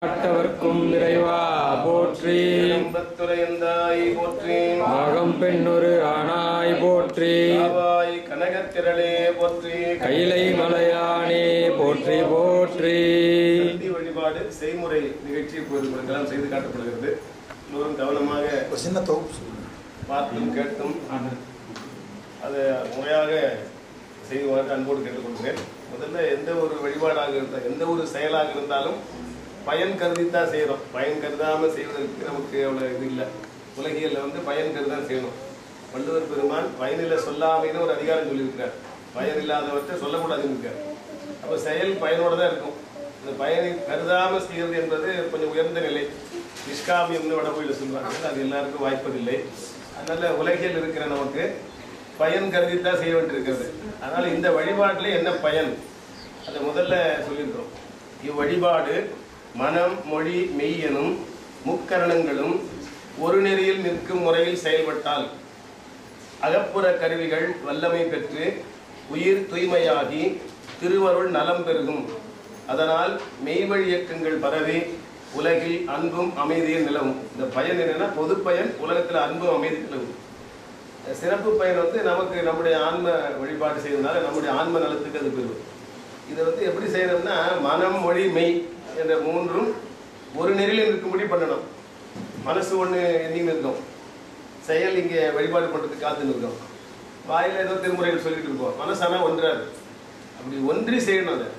நாட்டவர்க்கும் இறைவா போற்றி அம்பத்துரையந்தாய் போற்றி மகம் பெண்ணொரு ஆனாய் போற்றி காவாய் கனகத்திரளே போற்றி கைலை மலையானே போற்றி போற்றி சந்தி வழிபாடு செய்முறை நிகழ்ச்சி இப்போது உங்களுக்கெல்லாம் செய்து காட்டப்படுகிறது எல்லோரும் கவனமாக ஒரு சின்ன தொகுப்பு சொல்லுங்க பார்த்தும் கேட்டும் அதை முறையாக செய்வார் அன்போடு கேட்டுக்கொள்கிறேன் முதல்ல எந்த ஒரு வழிபாடாக இருந்தால் எந்த ஒரு செயலாக இருந்தாலும் பயன் கருதித்தான் செய்கிறோம் பயன் கருதாமல் செய்வதற்கு நமக்கு அவ்வளோ இது இல்லை உலகியல்ல வந்து பயன் கருதான் செய்யணும் வள்ளுவர் பெருமான் பயனில சொல்லாமைன்னு ஒரு அதிகாரம் சொல்லியிருக்கிறார் பயன் இல்லாதவற்றை சொல்லக்கூடாதுன்னு இருக்கார் அப்போ செயல் பயனோட தான் இருக்கும் இந்த பயனை கருதாம செய்கிறது என்பது கொஞ்சம் உயர்ந்த நிலை நிஷ்காமியம்னு வடமொழியில் சொல்லுவாங்க அது எல்லாருக்கும் வாய்ப்பதில்லை அதனால உலகில் இருக்கிற நமக்கு பயன் கருதித்தான் செய்ய வேண்டியிருக்கிறது அதனால இந்த வழிபாட்டுல என்ன பயன் அதை முதல்ல சொல்லியிருக்கிறோம் இவ்வழிபாடு மனம் மொழி மெய் எனும் முக்கரணங்களும் ஒரு நெறியில் நிற்கும் முறையில் செயல்பட்டால் அகப்புற கருவிகள் வல்லமை பெற்று உயிர் தூய்மையாகி திருவருள் நலம் பெருகும் அதனால் மெய்வழி இயக்கங்கள் பரவி உலகில் அன்பும் அமைதியும் நிலவும் இந்த பயன் என்னன்னா பொது பயன் உலகத்தில் அன்பும் அமைதி நிலவும் சிறப்பு பயன் வந்து நமக்கு நம்முடைய ஆன்ம வழிபாடு செய்வதனால நம்முடைய ஆன்ம நலத்துக்கு அது பெறும் இதை வந்து எப்படி செய்யணும்னா மனம் மொழி மெய் என்ற மூன்றும் ஒரு நெறியில் இருக்கும்படி பண்ணணும் மனசு ஒன்று எண்ணின்னு இருக்கும் செயல் இங்கே வழிபாடு பண்ணுறதுக்கு காத்து நிற்கும் வாயில் ஏதோ திருமுறைகள் சொல்லிட்டு இருப்போம் மனசானா ஒன்றாது அப்படி ஒன்றி செய்யணும் அதை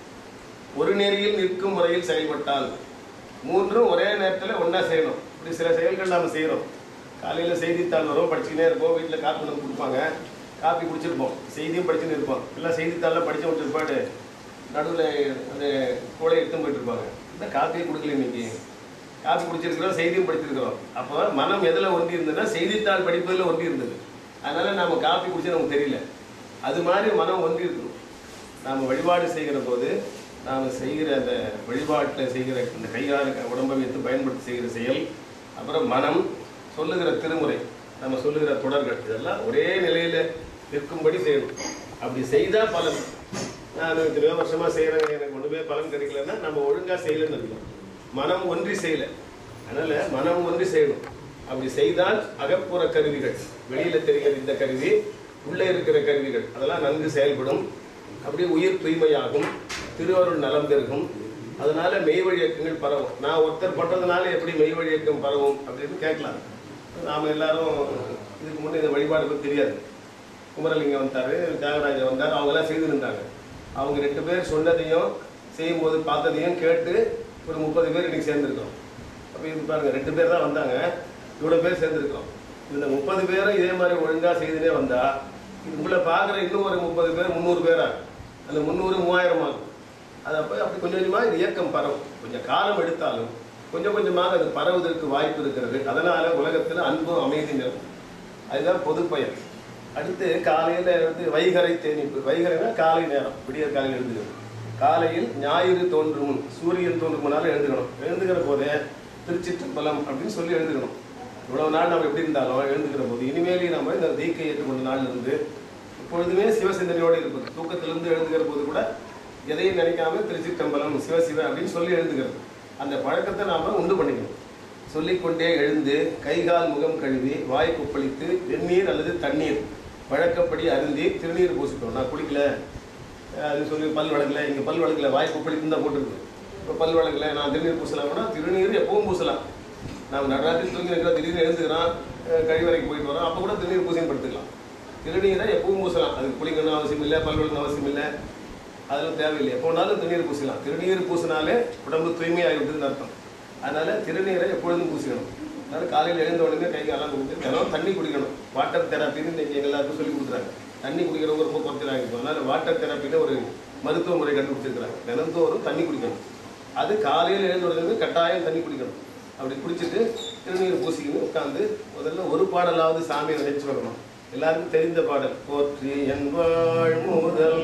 ஒரு நெறியில் நிற்கும் முறையில் செயல்பட்டால் மூன்றும் ஒரே நேரத்தில் ஒன்றா செய்யணும் இப்படி சில செயல்கள் நாம் செய்கிறோம் காலையில் செய்தித்தாள் வரும் படிச்சுக்கினே இருப்போம் வீட்டில் காப்பி வந்து கொடுப்பாங்க காப்பி குடிச்சிருப்போம் செய்தியும் படிச்சுன்னு இருப்போம் எல்லாம் செய்தித்தாளில் படிச்சு விட்டு இருப்பாடு நடுவில் அந்த கோலை எடுத்து போயிட்டு இருப்பாங்க இந்த காப்பியை கொடுக்கல இன்னைக்கு காப்பி குடிச்சிருக்கிறோம் செய்தியும் படிச்சிருக்கிறோம் அப்போ மனம் எதில் ஒன்றி இருந்ததுன்னா செய்தித்தாள் படிப்பதில் ஒன்றி இருந்தது அதனால நாம காப்பி குடிச்சு நமக்கு தெரியல அது மாதிரி மனம் ஒன்றி இருக்கணும் நாம் வழிபாடு செய்கிற போது நாம் செய்கிற அந்த வழிபாட்டில் செய்கிற இந்த கையால் உடம்பை வைத்து பயன்படுத்தி செய்கிற செயல் அப்புறம் மனம் சொல்லுகிற திருமுறை நம்ம சொல்லுகிற தொடர்கள் இதெல்லாம் ஒரே நிலையில நிற்கும்படி செய்யணும் அப்படி செய்தால் பலன் நான் இத்தனையோ வருஷமா செய்கிறேன் எனக்கு ஒன்றுமே பலன் கிடைக்கலன்னா நம்ம ஒழுங்கா செய்யலைன்னு இருக்கோம் மனம் ஒன்றி செய்யல அதனால மனம் ஒன்றி செய்யணும் அப்படி செய்தால் அகப்புற கருவிகள் வெளியில தெரிகிற இந்த கருவி உள்ளே இருக்கிற கருவிகள் அதெல்லாம் நன்கு செயல்படும் அப்படியே உயிர் தூய்மையாகும் திருவருள் நலம் பெருகும் அதனால மெய்வழி இயக்கங்கள் பரவும் நான் ஒருத்தர் பண்றதுனால எப்படி மெய்வழி இயக்கம் பரவும் அப்படின்னு கேட்கலாம் நாம எல்லாரும் இதுக்கு முன்னே இந்த வழிபாடு பத்தி தெரியாது குமரலிங்கம் வந்தாரு தியாகராஜர் வந்தார் அவங்க எல்லாம் செய்திருந்தாங்க அவங்க ரெண்டு பேர் சொன்னதையும் செய்யும்போது பார்த்ததையும் கேட்டு ஒரு முப்பது பேர் இன்னைக்கு சேர்ந்துருக்கோம் அப்போ இது பாருங்க ரெண்டு பேர் தான் வந்தாங்க இவ்வளோ பேர் சேர்ந்துருக்கோம் இந்த முப்பது பேரும் இதே மாதிரி ஒழுங்கா செய்துனே வந்தா உங்களை பார்க்குற இன்னும் ஒரு முப்பது பேர் முந்நூறு பேரா அந்த முந்நூறு மூவாயிரம் ஆகும் அது அப்போ அப்படி கொஞ்சம் கொஞ்சமாக இது இயக்கம் பரவும் கொஞ்சம் காலம் எடுத்தாலும் கொஞ்சம் கொஞ்சமாக அது பரவுவதற்கு வாய்ப்பு இருக்கிறது அதனால உலகத்தில் அன்பும் அமைதி நிலவும் அதுதான் பொது பயன் அடுத்து காலையில் வந்து வைகரை தேனிப்பு வைகரைனா காலை நேரம் விடிய காலையில் எழுந்துக்கணும் காலையில் ஞாயிறு தோன்றும் முன் சூரியன் தோன்றும் முன்னால் எழுந்துக்கணும் எழுந்துக்கிற போதே திருச்சிற்றம்பலம் அப்படின்னு சொல்லி எழுந்துக்கணும் இவ்வளவு நாள் நம்ம எப்படி இருந்தாலும் எழுந்துக்கிற போது இனிமேலே நம்ம இந்த தீக்கை ஏற்றுக்கொண்ட நாள்ல இருந்து எப்பொழுதுமே சிவசிந்தனையோடு இருப்பது தூக்கத்திலிருந்து எழுந்துக்கிற போது கூட எதையும் நினைக்காம திருச்சிற்றம்பலம் சிவசிவ அப்படின்னு சொல்லி எழுந்துக்கிறது அந்த பழக்கத்தை நாம உண்டு பண்ணிக்கணும் சொல்லிக்கொண்டே எழுந்து கைகால் முகம் கழுவி வாய் கொப்பளித்து வெந்நீர் அல்லது தண்ணீர் வழக்கப்படி அருந்தி திருநீர் பூசிட்டோம் நான் குளிக்கல அஹ் அது சொல்லி பல் வழக்கல இங்கே பல் வழக்கல வாய் கொப்பளித்து தான் போட்டுருக்கு இப்போ பல் வழக்கல நான் திருநீர் பூசலாம்னா திருநீர் எப்பவும் பூசலாம் நாம் நடராத்திரி தூங்கி இருக்கிற திடீர்னு எழுந்துக்கிறோம் அஹ் கழிவறைக்கு போயிட்டு வரோம் அப்போ கூட திருநீர் பூசையும் படுத்துக்கலாம் திருநீரை எப்பவும் பூசலாம் அதுக்கு குளிக்கணும் அவசியம் இல்லை பல் வழக்கணும் அவசியம் இல்லை அதெல்லாம் தேவையில்லை எப்போ வேணாலும் திருநீர் பூசலாம் திருநீர் பூசினாலே உடம்பு தூய்மையாகிவிட்டுன்னு அர்த்தம் அதனால திருநீரை எப்பொழுதும் பூசிக்கணும் அதனால காலையில் எழுந்த உடனே கை காலம் கொடுத்து தினம் தண்ணி குடிக்கணும் வாட்டர் தெராப்பின்னு இன்னைக்கு எங்க எல்லாருக்கும் சொல்லி கொடுக்குறாங்க தண்ணி குடிக்கிறவங்க ரொம்ப குறைச்சிடாங்க இப்போ அதனால வாட்டர் தெராப்பின்னு ஒரு மருத்துவ முறை கண்டுபிடிச்சிருக்கிறாங்க தினந்தோறும் தண்ணி குடிக்கணும் அது காலையில் எழுந்த உடனே கட்டாயம் தண்ணி குடிக்கணும் அப்படி குடிச்சிட்டு திருநீர் பூசிக்கணும் உட்காந்து முதல்ல ஒரு பாடலாவது சாமியை நினைச்சு வரணும் எல்லாருக்கும் தெரிந்த பாடல் போற்றி என் வாழ் முதல்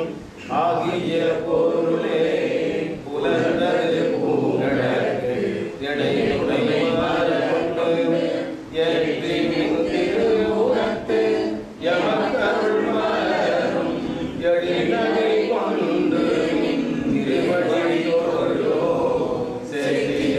ஆகிய பொருளே புலனது பூங்கடற்கு எடையுடைய கொண்டு ஏற்றி நின் திருவுரத்து எமக்கருள் மலரும் எழிலனை கொண்டு திருவடியோரோ செறிய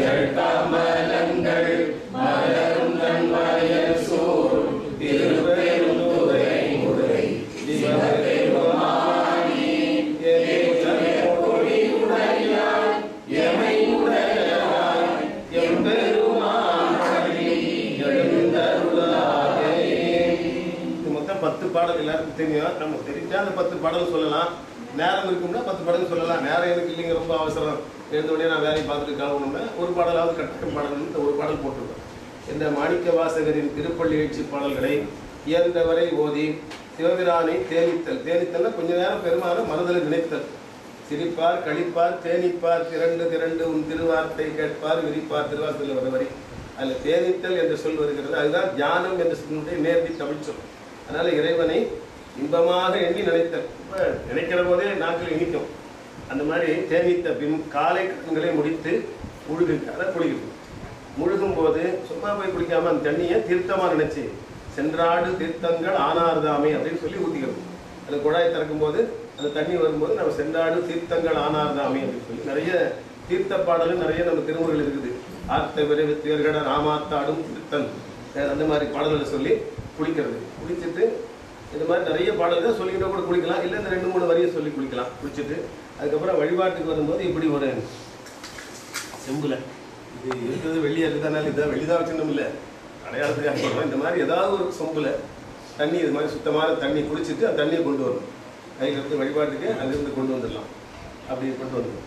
பாடல் எல்லாருக்கும் தெரியும் நம்ம தெரிஞ்சா அந்த பத்து பாடல் சொல்லலாம் நேரம் இருக்கும்னா பத்து பாடல் சொல்லலாம் நேரம் எனக்கு இல்லைங்க ரொம்ப அவசரம் எழுந்த உடனே நான் வேலையை பார்த்துட்டு கிளம்பணும்னா ஒரு பாடலாவது கட்டாயம் பாடல்னு இந்த ஒரு பாடல் போட்டிருக்கோம் இந்த மாணிக்க வாசகரின் திருப்பள்ளி எழுச்சி பாடல்களை இயன்றவரை ஓதி சிவபிரானை தேனித்தல் தேனித்தல்னா கொஞ்ச நேரம் பெருமான மனதில் நினைத்தல் சிரிப்பார் கழிப்பார் தேனிப்பார் திரண்டு திரண்டு உன் திருவார்த்தை கேட்பார் விரிப்பார் திருவார்த்தையில் வர வரி அதில் தேனித்தல் என்ற சொல் வருகிறது அதுதான் தியானம் என்ற சொல்லுடைய நேர்த்தி தமிழ் சொல் அதனால இறைவனை இன்பமாக எண்ணி நினைத்தல் இப்ப நினைக்கிற போதே நாட்கள் இனிக்கும் அந்த மாதிரி தேனித்த பின் காலை கடன்களை முடித்து முழுகு அதை குளிக்கும் முழுகும் போது சும்மா போய் குளிக்காம அந்த தண்ணியை தீர்த்தமா நினைச்சு சென்றாடு தீர்த்தங்கள் ஆனார்தாமே அப்படின்னு சொல்லி ஊத்திக்கணும் அந்த குழாய் திறக்கும் போது அந்த தண்ணி வரும்போது நம்ம சென்றாடு தீர்த்தங்கள் ஆனார்தாமே அப்படின்னு சொல்லி நிறைய தீர்த்த பாடலும் நிறைய நம்ம திருமுறைகள் இருக்குது ஆர்த்த விரைவு தேர்கட ராமாத்தாடும் திருத்தன் அஹ் அந்த மாதிரி பாடல்களை சொல்லி குளிக்கிறது குளிச்சுட்டு இந்த மாதிரி நிறைய பாடல்கள் சொல்லிக்கிட்ட கூட குளிக்கலாம் இல்லை இந்த ரெண்டு மூணு வரியை சொல்லி குளிக்கலாம் குளிச்சுட்டு அதுக்கப்புறம் வழிபாட்டுக்கு வரும்போது இப்படி ஒரு செம்புல இது இருக்கிறது வெள்ளியா இருக்கிறதுனால இதான் வெள்ளிதான் வச்சுக்கணும் இல்லை அடையாளத்துக்காக சொல்றோம் இந்த மாதிரி ஏதாவது ஒரு சொம்புல தண்ணி இது மாதிரி சுத்தமான தண்ணி குடிச்சிட்டு அந்த தண்ணியை கொண்டு வரணும் கையில இருந்து வழிபாட்டுக்கு அங்கிருந்து கொண்டு வந்துடலாம் அப்படி கொண்டு வந்துடும்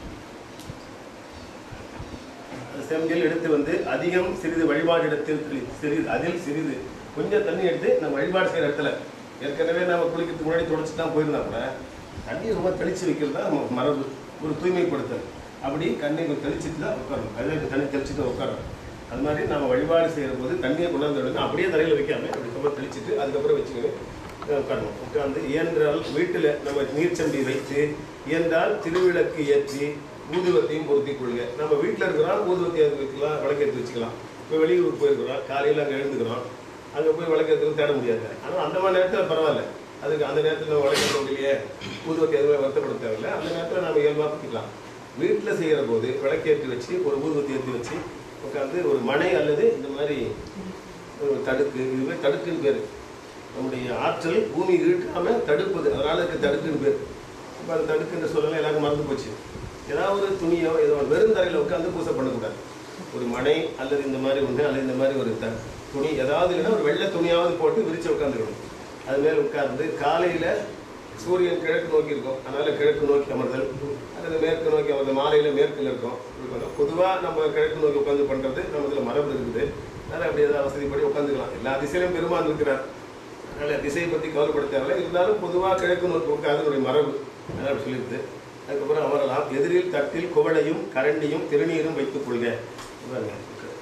செம்பில் எடுத்து வந்து அதிகம் சிறிது வழிபாடு இடத்தில் தெளி- சிறிது அதில் சிறிது கொஞ்சம் தண்ணி எடுத்து நம்ம வழிபாடு செய்யற இடத்துல ஏற்கனவே நம்ம குளிக்கிறதுக்கு முன்னாடி தொடச்சு தான் போயிருந்தா கூட தண்ணியை ரொம்ப தெளிச்சு வைக்கிறது தான் நம்ம மரபு ஒரு தூய்மைப்படுத்தல் அப்படி கண்ணை கொஞ்சம் தெளிச்சுட்டு தான் உட்காரணும் கல்லுக்கு தண்ணி தெளிச்சுட்டு உட்காரணும் அது மாதிரி நம்ம வழிபாடு செய்யற போது தண்ணியை கொண்டாந்து விடுங்க அப்படியே தரையில் வைக்காம அப்படி ரொம்ப தெளிச்சுட்டு அதுக்கப்புறம் வச்சுக்கணும் உட்காரணும் உட்கார்ந்து இயன்றால் வீட்டில் நம்ம நீர்ச்சந்தி வைத்து இயன்றால் திருவிளக்கு ஏற்றி ஊதுவத்தையும் பொருத்திக் கொள்ளுங்க நம்ம வீட்டில் இருக்கிறோம் ஊதுவத்தி ஏற்றி வைக்கலாம் விளக்கேற்றி வச்சுக்கலாம் இப்போ வெளியூருக்கு போயிருக்கிறோம் காலையில் அங்கே எழுந்துக்கிறோம் அங்கே போய் விளக்கேற்றுக்கு தேட முடியாது ஆனால் அந்த மாதிரி நேரத்தில் பரவாயில்ல அதுக்கு அந்த நேரத்தில் நம்ம விளக்கேற்ற முடியலையே ஊதுவத்தி எதுவுமே வருத்தப்பட தேவையில்லை அந்த நேரத்தில் நம்ம இயல்பாக பண்ணிக்கலாம் வீட்டில் செய்கிற போது விளக்கேற்றி வச்சு ஒரு ஊதுவத்தி ஏற்றி வச்சு உட்காந்து ஒரு மனை அல்லது இந்த மாதிரி ஒரு தடுக்கு இதுவே தடுக்குன்னு பேர் நம்முடைய ஆற்றல் பூமி இழுக்காம தடுப்பது அதனால இதுக்கு தடுக்குன்னு பேர் இப்போ அந்த தடுக்குன்ற சொல்லலாம் எல்லாருக்கும் மறந்து போச்சு ஏதாவது ஒரு துணியோ ஏதோ ஒரு வெறும் தரையில் உட்காந்து பூசை பண்ணக்கூடாது ஒரு மனை அல்லது இந்த மாதிரி ஒன்று அல்லது இந்த மாதிரி ஒரு த துணி ஏதாவது இல்லைன்னா ஒரு வெள்ளை துணியாவது போட்டு விரிச்சு உட்காந்துக்கணும் அது மேலே உட்கார்ந்து காலையில் சூரியன் கிழக்கு நோக்கி இருக்கும் அதனால கிழக்கு நோக்கி அமர்தல் அல்லது மேற்கு நோக்கி அமர்தல் மாலையில் மேற்கில் இருக்கும் பொதுவாக நம்ம கிழக்கு நோக்கி உட்காந்து பண்ணுறது நம்ம இதில் மரபு இருக்குது அதனால் அப்படி ஏதாவது வசதிப்படி உட்காந்துக்கலாம் எல்லா திசையிலும் பெருமான் இருக்கிறார் அதனால திசையை பற்றி கவலைப்பட தேவையில்லை இருந்தாலும் பொதுவாக கிழக்கு நோக்கி உட்காந்து ஒரு மரபு அதனால் அப்படி சொல்லியிருது அதுக்கப்புறம் அமரலாம் எதிரில் தட்டில் குவளையும் கரண்டியும் திருநீரும் வைத்துக் கொள்க பாருங்க.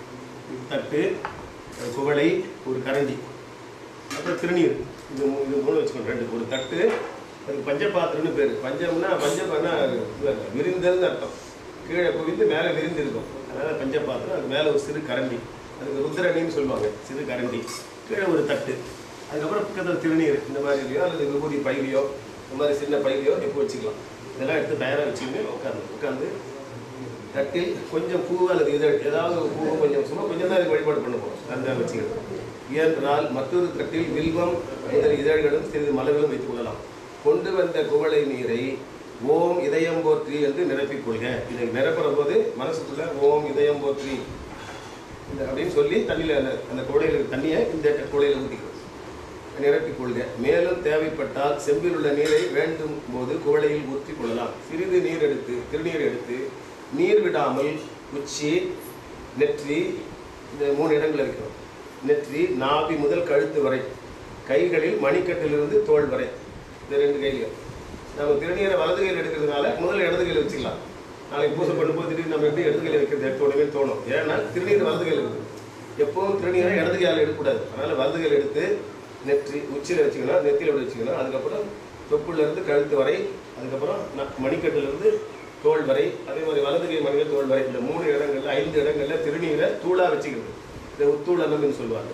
தட்டு ஒரு குவளை ஒரு கரண்டி அப்புறம் திருநீர் இது மூ- இது மூணு வச்சுக்கணும் ரெண்டு ஒரு தட்டு அதுக்கு பஞ்சபாத்திரம்னு பேர் பஞ்சம்னா பஞ்சம்னா விரிந்தல்னு அர்த்தம் கீழே குவிந்து மேலே விரிந்து இருக்கும் அதனால பஞ்சபாத்திரம் அது மேலே ஒரு சிறு கரண்டி அதுக்கு ருத்ரணின்னு சொல்லுவாங்க சிறு கரண்டி கீழே ஒரு தட்டு அதுக்கப்புறம் பக்கத்தில் திருநீர் இந்த மாதிரி இல்லையோ அல்லது விபூதி பையிலையோ இந்த மாதிரி சின்ன பையிலையோ இப்போ வச்சுக்கலாம் இதெல்லாம் எடுத்து தயாராக வச்சுக்கிட்டு உட்காந்து உட்காந்து தட்டில் கொஞ்சம் பூ அல்லது இதழ் ஏதாவது ஒரு பூ கொஞ்சம் சும்மா கொஞ்சம் தான் இதுக்கு வழிபாடு பண்ண போகிறோம் அந்த வச்சுக்கிறது ஏனென்றால் மற்றொரு தட்டில் வில்வம் இதழ் இதழ்களும் சிறிது மலர்களும் வைத்துக் கொள்ளலாம் கொண்டு வந்த குவளை நீரை ஓம் இதயம் போற்றி என்று நிரப்பிக் கொள்க இதை நிரப்புற போது மனசுக்குள்ள ஓம் இதயம் போற்றி இந்த அப்படின்னு சொல்லி தண்ணியில் அந்த அந்த குவளையில் இருக்க தண்ணியை இந்த குவளையில் ஊற்றிக்கிறோம் நிரப்பிக் கொள்க மேலும் தேவைப்பட்டால் செம்பில் உள்ள நீரை வேண்டும் போது குவளையில் ஊற்றிக் கொள்ளலாம் சிறிது நீர் எடுத்து திருநீர் எடுத்து நீர் விடாமல் உச்சி நெற்றி இந்த மூணு இடங்கள் இருக்கிறோம் நெற்றி நாபி முதல் கழுத்து வரை கைகளில் மணிக்கட்டிலிருந்து தோள் வரை இந்த ரெண்டு கையிலையும் நம்ம திருநீரை வலது கையில் எடுக்கிறதுனால முதல்ல இடது கையில் வச்சுக்கலாம் நாளைக்கு பூசை பண்ணும்போது திடீர்னு நம்ம எப்படி இடது கையில் வைக்கிறது எடுத்த உடனே தோணும் ஏன்னா திருநீர் வலது கையில் இருக்குது எப்பவும் திருநீரை இடது கையால் எடுக்கக்கூடாது அதனால வலது கையில் எடுத்து நெற்றி உச்சியில் வச்சுக்கணும் நெத்தியில் அப்படி வச்சுக்கணும் அதுக்கப்புறம் தொப்புல இருந்து கழுத்து வரை அதுக்கப்புறம் ந- மணிக்கட்டுல இருந்து தோள் வரை அதே மாதிரி வலது கை மணிகள் தோள் வரை இந்த மூணு இடங்கள்ல ஐந்து இடங்கள்ல திருநீரை தூளா வச்சுக்கிறது இந்த உத்தூளனம்னு சொல்லுவாங்க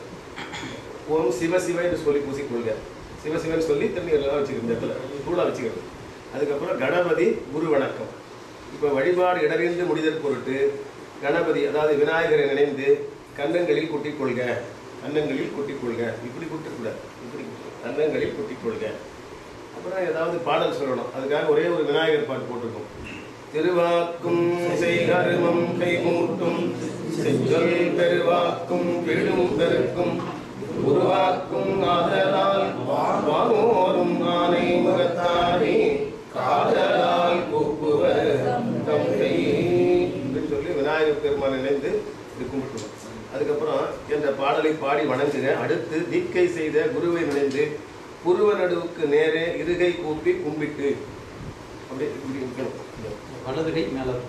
ஓம் சிவ சிவ என்று சொல்லி பூசிக்கொள்க சிவ சிவன் சொல்லி திருநீரெல்லாம் வச்சுக்கிறது இந்த இடத்துல தூளா வச்சுக்கிறது அதுக்கப்புறம் கணபதி குரு வணக்கம் இப்போ வழிபாடு இடறிந்து முடிதல் பொருட்டு கணபதி அதாவது விநாயகரை நினைந்து கன்னங்களில் குட்டிக் கொள்க கன்னங்களில் குட்டிக் கொள்க இப்படி குட்டக்கூடாது இப்படி குட்டு. கன்னங்களில் குட்டிக் கொள்க அப்புறம் ஏதாவது பாடல் சொல்லணும் அதுக்காக ஒரே ஒரு விநாயகர் பாட்டு போட்டிருக்கோம் திருவாக்கும் செய்கருமம் கைமூட்டும் செஞ்சொல் பெருவாக்கும் விழும் பெருக்கும் உருவாக்கும் ஆதலால் வானோரும் ஆனை முகத்தானே காதலால் கூப்புவர் தம்மை அப்படின்னு சொல்லி விநாயகர் பெருமான் நினைந்து இது கும்பிட்டுருவோம் அதுக்கப்புறம் என்ற பாடலை பாடி வணங்குக அடுத்து தீக்கை செய்த குருவை நினைந்து புருவ நடுவுக்கு நேரே இருகை கூப்பி கும்பிட்டு அப்படியே இப்படி இருக்கணும் வலது கை மேல இருக்கணும்.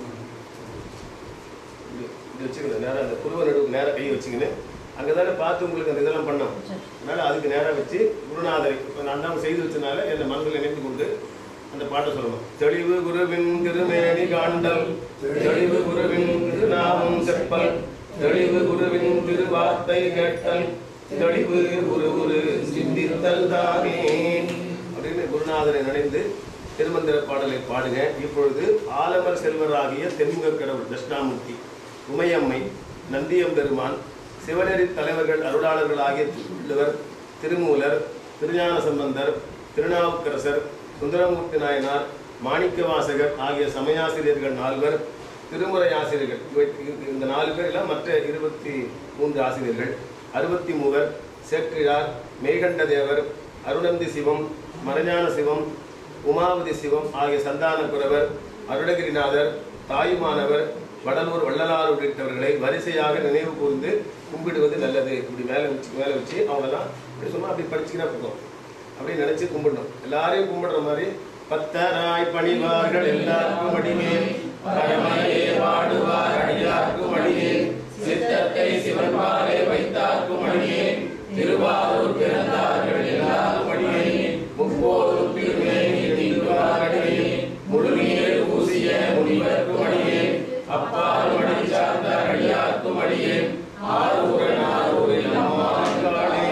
இப்படி இப்படி வச்சுக்கணும் நேரா அந்த புருவ நடுவுக்கு நேரா கை வச்சுக்கின்னு அங்கே தானே பார்த்து உங்களுக்கு அந்த இதெல்லாம் பண்ணோம் அதனால அதுக்கு நேரா வச்சு குருநாதரை இப்போ நான் தான் செய்து வச்சனால என்னை மனதில் நினைத்து கொண்டு அந்த பாட்டை சொல்லணும் தெளிவு குருவின் திருமேனி காண்டல் தெளிவு குருவின் திருநாமம் செப்பல் தெளிவு குருவின் திருவார்த்தை கேட்டல் தெளிவு குரு குரு சிந்தித்தல் தானே அப்படின்னு குருநாதரை நினைந்து திருமந்திர பாடலை பாடுங்க இப்பொழுது ஆலமர் செல்வராகிய தென்முக கடவுள் தட்சிணாமூர்த்தி உமையம்மை நந்தியம்பெருமான் சிவநெறி தலைவர்கள் அருளாளர்கள் ஆகிய திருவள்ளுவர் திருமூலர் திருஞான சம்பந்தர் திருநாவுக்கரசர் சுந்தரமூர்த்தி நாயனார் மாணிக்கவாசகர் ஆகிய சமயாசிரியர்கள் நால்வர் திருமுறை ஆசிரியர்கள் இவை- இது- இந்த நாலு பேர் எல்லாம் மற்ற இருபத்தி மூன்று ஆசிரியர்கள் அறுபத்தி மூவர் சேக்கிழார் மேகண்ட தேவர் அருணந்தி சிவம் மரஞான சிவம் உமாவதி சிவம் ஆகிய சந்தான குரவர் அருணகிரிநாதர் தாயுமானவர் வடலூர் வள்ளலார் உள்ளிட்டவர்களை வரிசையாக நினைவு கூர்ந்து கும்பிடுவது நல்லது இப்படி மேலே வச்சு மேலே வச்சு அவங்களெல்லாம் இப்படி சொன்னா அப்படி படிச்சுக்கினா போதும் அப்படி நினைச்சு கும்பிடணும் எல்லாரையும் கும்பிடுற மாதிரி பத்தராய் பணிவார்கள் எல்லாருக்கும் அடிமேல் பரமனையே வாடுவார் அடியார்க்கும் அடியேன் சித்தத்தை சிவன்பாலே வைத்தார்க்கும் அடியேன் திருவாரூர் பிறந்தார்கள் எல்லாருக்கும் அடியேன் முப்போதும் திருமேனி தீர்வார் அடியேன் முழுநீர் பூசிய முனிவர்க்கும் அடியேன் அப்பால் மடி சார்ந்த அடியார்க்கும் அடியேன் ஆரூரன் ஆரூரில் அம்மாக்களே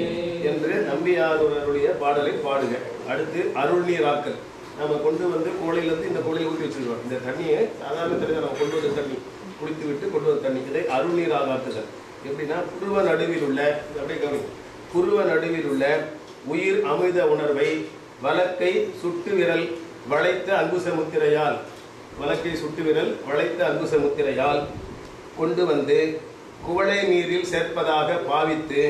என்று நம்பியாரூரருடைய பாடலை பாடுக அடுத்து அருள் நீராக்கல் நம்ம கொண்டு வந்து கோழையிலேருந்து இந்த கோழையில் ஊற்றி வச்சிருக்கோம் இந்த தண்ணியை சாதாரண தண்ணி நம்ம கொண்டு வந்த தண்ணி குளித்து விட்டு கொண்டு வந்த தண்ணி இதை அருள் நீர் ஆகாட்டுதல் எப்படின்னா புருவ நடுவில் உள்ள இது அப்படியே கவனி புருவ நடுவில் உள்ள உயிர் அமிர்த உணர்வை வலக்கை சுட்டு விரல் வளைத்த அங்குச முத்திரையால் வலக்கை சுட்டு விரல் வளைத்த அங்குச முத்திரையால் கொண்டு வந்து குவளை நீரில் சேர்ப்பதாக பாவித்து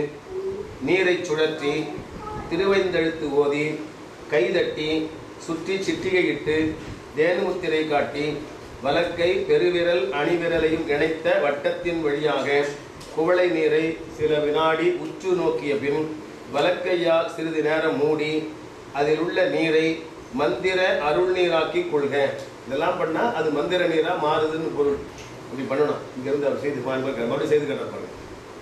நீரை சுழற்றி திருவைந்தெழுத்து ஓதி கைதட்டி சுற்றி சிற்றிகையிட்டு தேனுமுத்திரை காட்டி வலக்கை பெருவிரல் அணிவிரலையும் இணைத்த வட்டத்தின் வழியாக குவளை நீரை சில வினாடி உற்று நோக்கிய பின் வலக்கையால் சிறிது நேரம் மூடி அதில் உள்ள நீரை மந்திர அருள் நீராக்கி கொள்க இதெல்லாம் பண்ணா அது மந்திர நீரா மாறுதுன்னு பொருள் அப்படி பண்ணணும் இங்க இருந்து அவர் செய்து பாருங்க மறுபடியும் செய்து கட்ட பாருங்க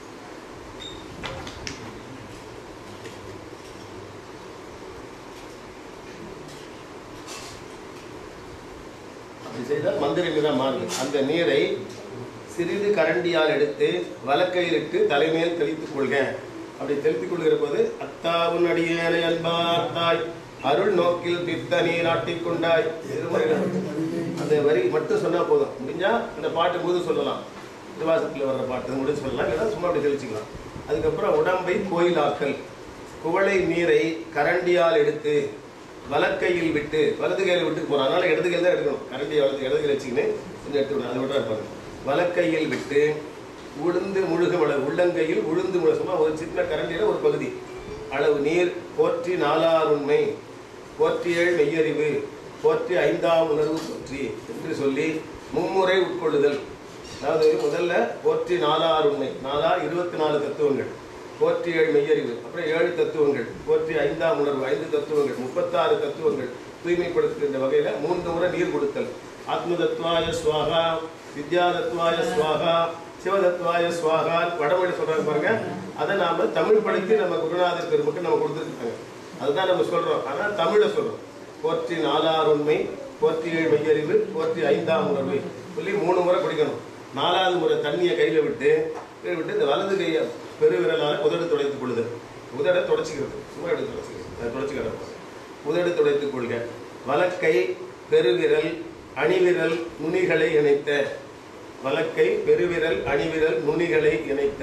அப்படி செய்தால் மந்திர நீரா மாறுது அந்த நீரை சிறிது கரண்டியால் எடுத்து வலக்கையிலிட்டு தலைமையில் தெளித்துக் கொள்க அப்படி தெளித்துக் கொள்கிற போது அத்தாவுன் அடியேனை அன்பார்த்தாய் அருள் நோக்கில் பித்த நீராட்டிக் கொண்டாய் திருமறையில அந்த வரி மட்டும் சொன்னா போதும் முடிஞ்சா இந்த பாட்டு போது சொல்லலாம் திருவாசத்தில் வர்ற பாட்டு முடிஞ்சு சொல்லலாம் இல்லைன்னா சும்மா அப்படி தெளிச்சுக்கலாம் அதுக்கப்புறம் உடம்பை கோயிலாக்கல் குவளை நீரை கரண்டியால் எடுத்து வலக்கையில் விட்டு வலது கையில் விட்டு போறோம் அதனால இடது கையில் தான் எடுக்கணும் கரண்டியை வலது இடது கையில் வச்சுக்கின்னு கொஞ்சம் எடுத்து விடணும் அதை விட இருப்பாங்க வலக்கையில் விட்டு உளுந்து முழுகும் அளவு உள்ளங்கையில் உளுந்து முழு சும்மா ஒரு சின்ன கரண்டியில ஒரு பகுதி அளவு நீர் போற்றி நாலாருண்மை போற்றியல் மெய்யறிவு போற்றி ஐந்தாம் உணர்வு போற்றி என்று சொல்லி மும்முறை உட்கொள்ளுதல் அதாவது முதல்ல போற்றி நாலார் உண்மை நாலார் இருபத்தி நாலு தத்துவங்கள் போற்றி ஏழு மெய்யறிவு அப்புறம் ஏழு தத்துவங்கள் போற்றி ஐந்தாம் உணர்வு ஐந்து தத்துவங்கள் முப்பத்தாறு தத்துவங்கள் தூய்மைப்படுத்துகின்ற வகையில மூன்று முறை நீர் கொடுத்தல் ஆத்ம தத்வாய ஸ்வாகா வித்யா தத்வாய ஸ்வாகா சிவதத்வாய ஸ்வாகா வடமொழி சொல்றாங்க பாருங்க அதை நாம தமிழ் படுத்தி நம்ம குருநாதர் பெருமக்கு நம்ம கொடுத்துருக்காங்க அதுதான் நம்ம சொல்றோம் ஆனா தமிழை சொல்றோம் போற்றி நாலார் உண்மை போற்றி ஏழு மெய்யறிவு போற்றி ஐந்தாம் உணர்வு சொல்லி மூணு முறை குடிக்கணும் நாலாவது முறை தண்ணியை கையில விட்டு கீழே விட்டு இந்த வலது கையை பெருவிரலால உதடு துடைத்துக் கொள்ளுதல் உதடை தொடச்சிக்கிறது சும்மா எடுத்து தொடச்சிக்கிறது அதை தொடச்சிக்கிறது உதடு துடைத்துக் கொள்க வலக்கை பெருவிரல் அணிவிரல் நுனிகளை இணைத்த வலக்கை பெருவிரல் அணிவிரல் நுனிகளை இணைத்த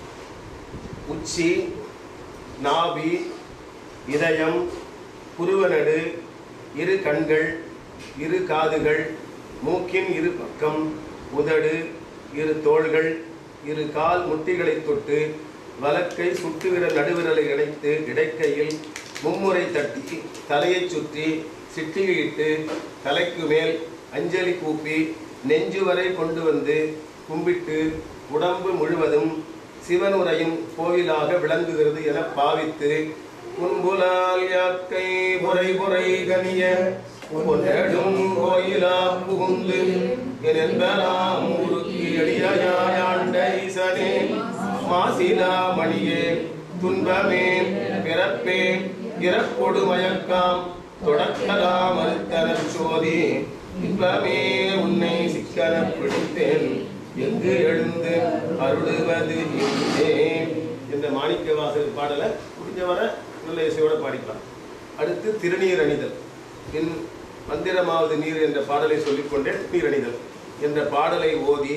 உச்சி நாபி இதயம் புருவநடு இரு கண்கள் இரு காதுகள் மூக்கின் இரு பக்கம் உதடு இரு தோள்கள் இரு கால் முட்டிகளை தொட்டு வலக்கை சுட்டு விரல் நடுவிரலை இணைத்து இடைக்கையில் மும்முறை தட்டி தலையைச் சுற்றி சிட்டிகையிட்டு தலைக்கு மேல் அஞ்சலி கூப்பி நெஞ்சு வரை கொண்டு வந்து கும்பிட்டு உடம்பு முழுவதும் சிவனுரையும் கோவிலாக விளங்குகிறது என பாவித்து முன்புலால் யாக்கை முறை முறை கனிய பொன்னடும் கோயிலா புகுந்து எனென்பலாம் ஊருக்கு எளியாயாண்ட ஈசனே மாசிலா மணியே துன்பமே பிறப்பே இறப்பொடு மயக்காம் தொடக்கலாம் மறுத்தனர் சோதி இன்பமே உன்னை சிக்கன பிடித்தேன் எங்கு எழுந்து அருளுவது இங்கே இந்த மாணிக்க வாசகர் பாடலை முடிஞ்ச வர நல்ல இசையோட பாடிக்கலாம் அடுத்து திருநீர் அணிதல் பின் மந்திரமாவது நீர் என்ற பாடலை சொல்லிக்கொண்டே நீர் அணிதல் என்ற பாடலை ஓதி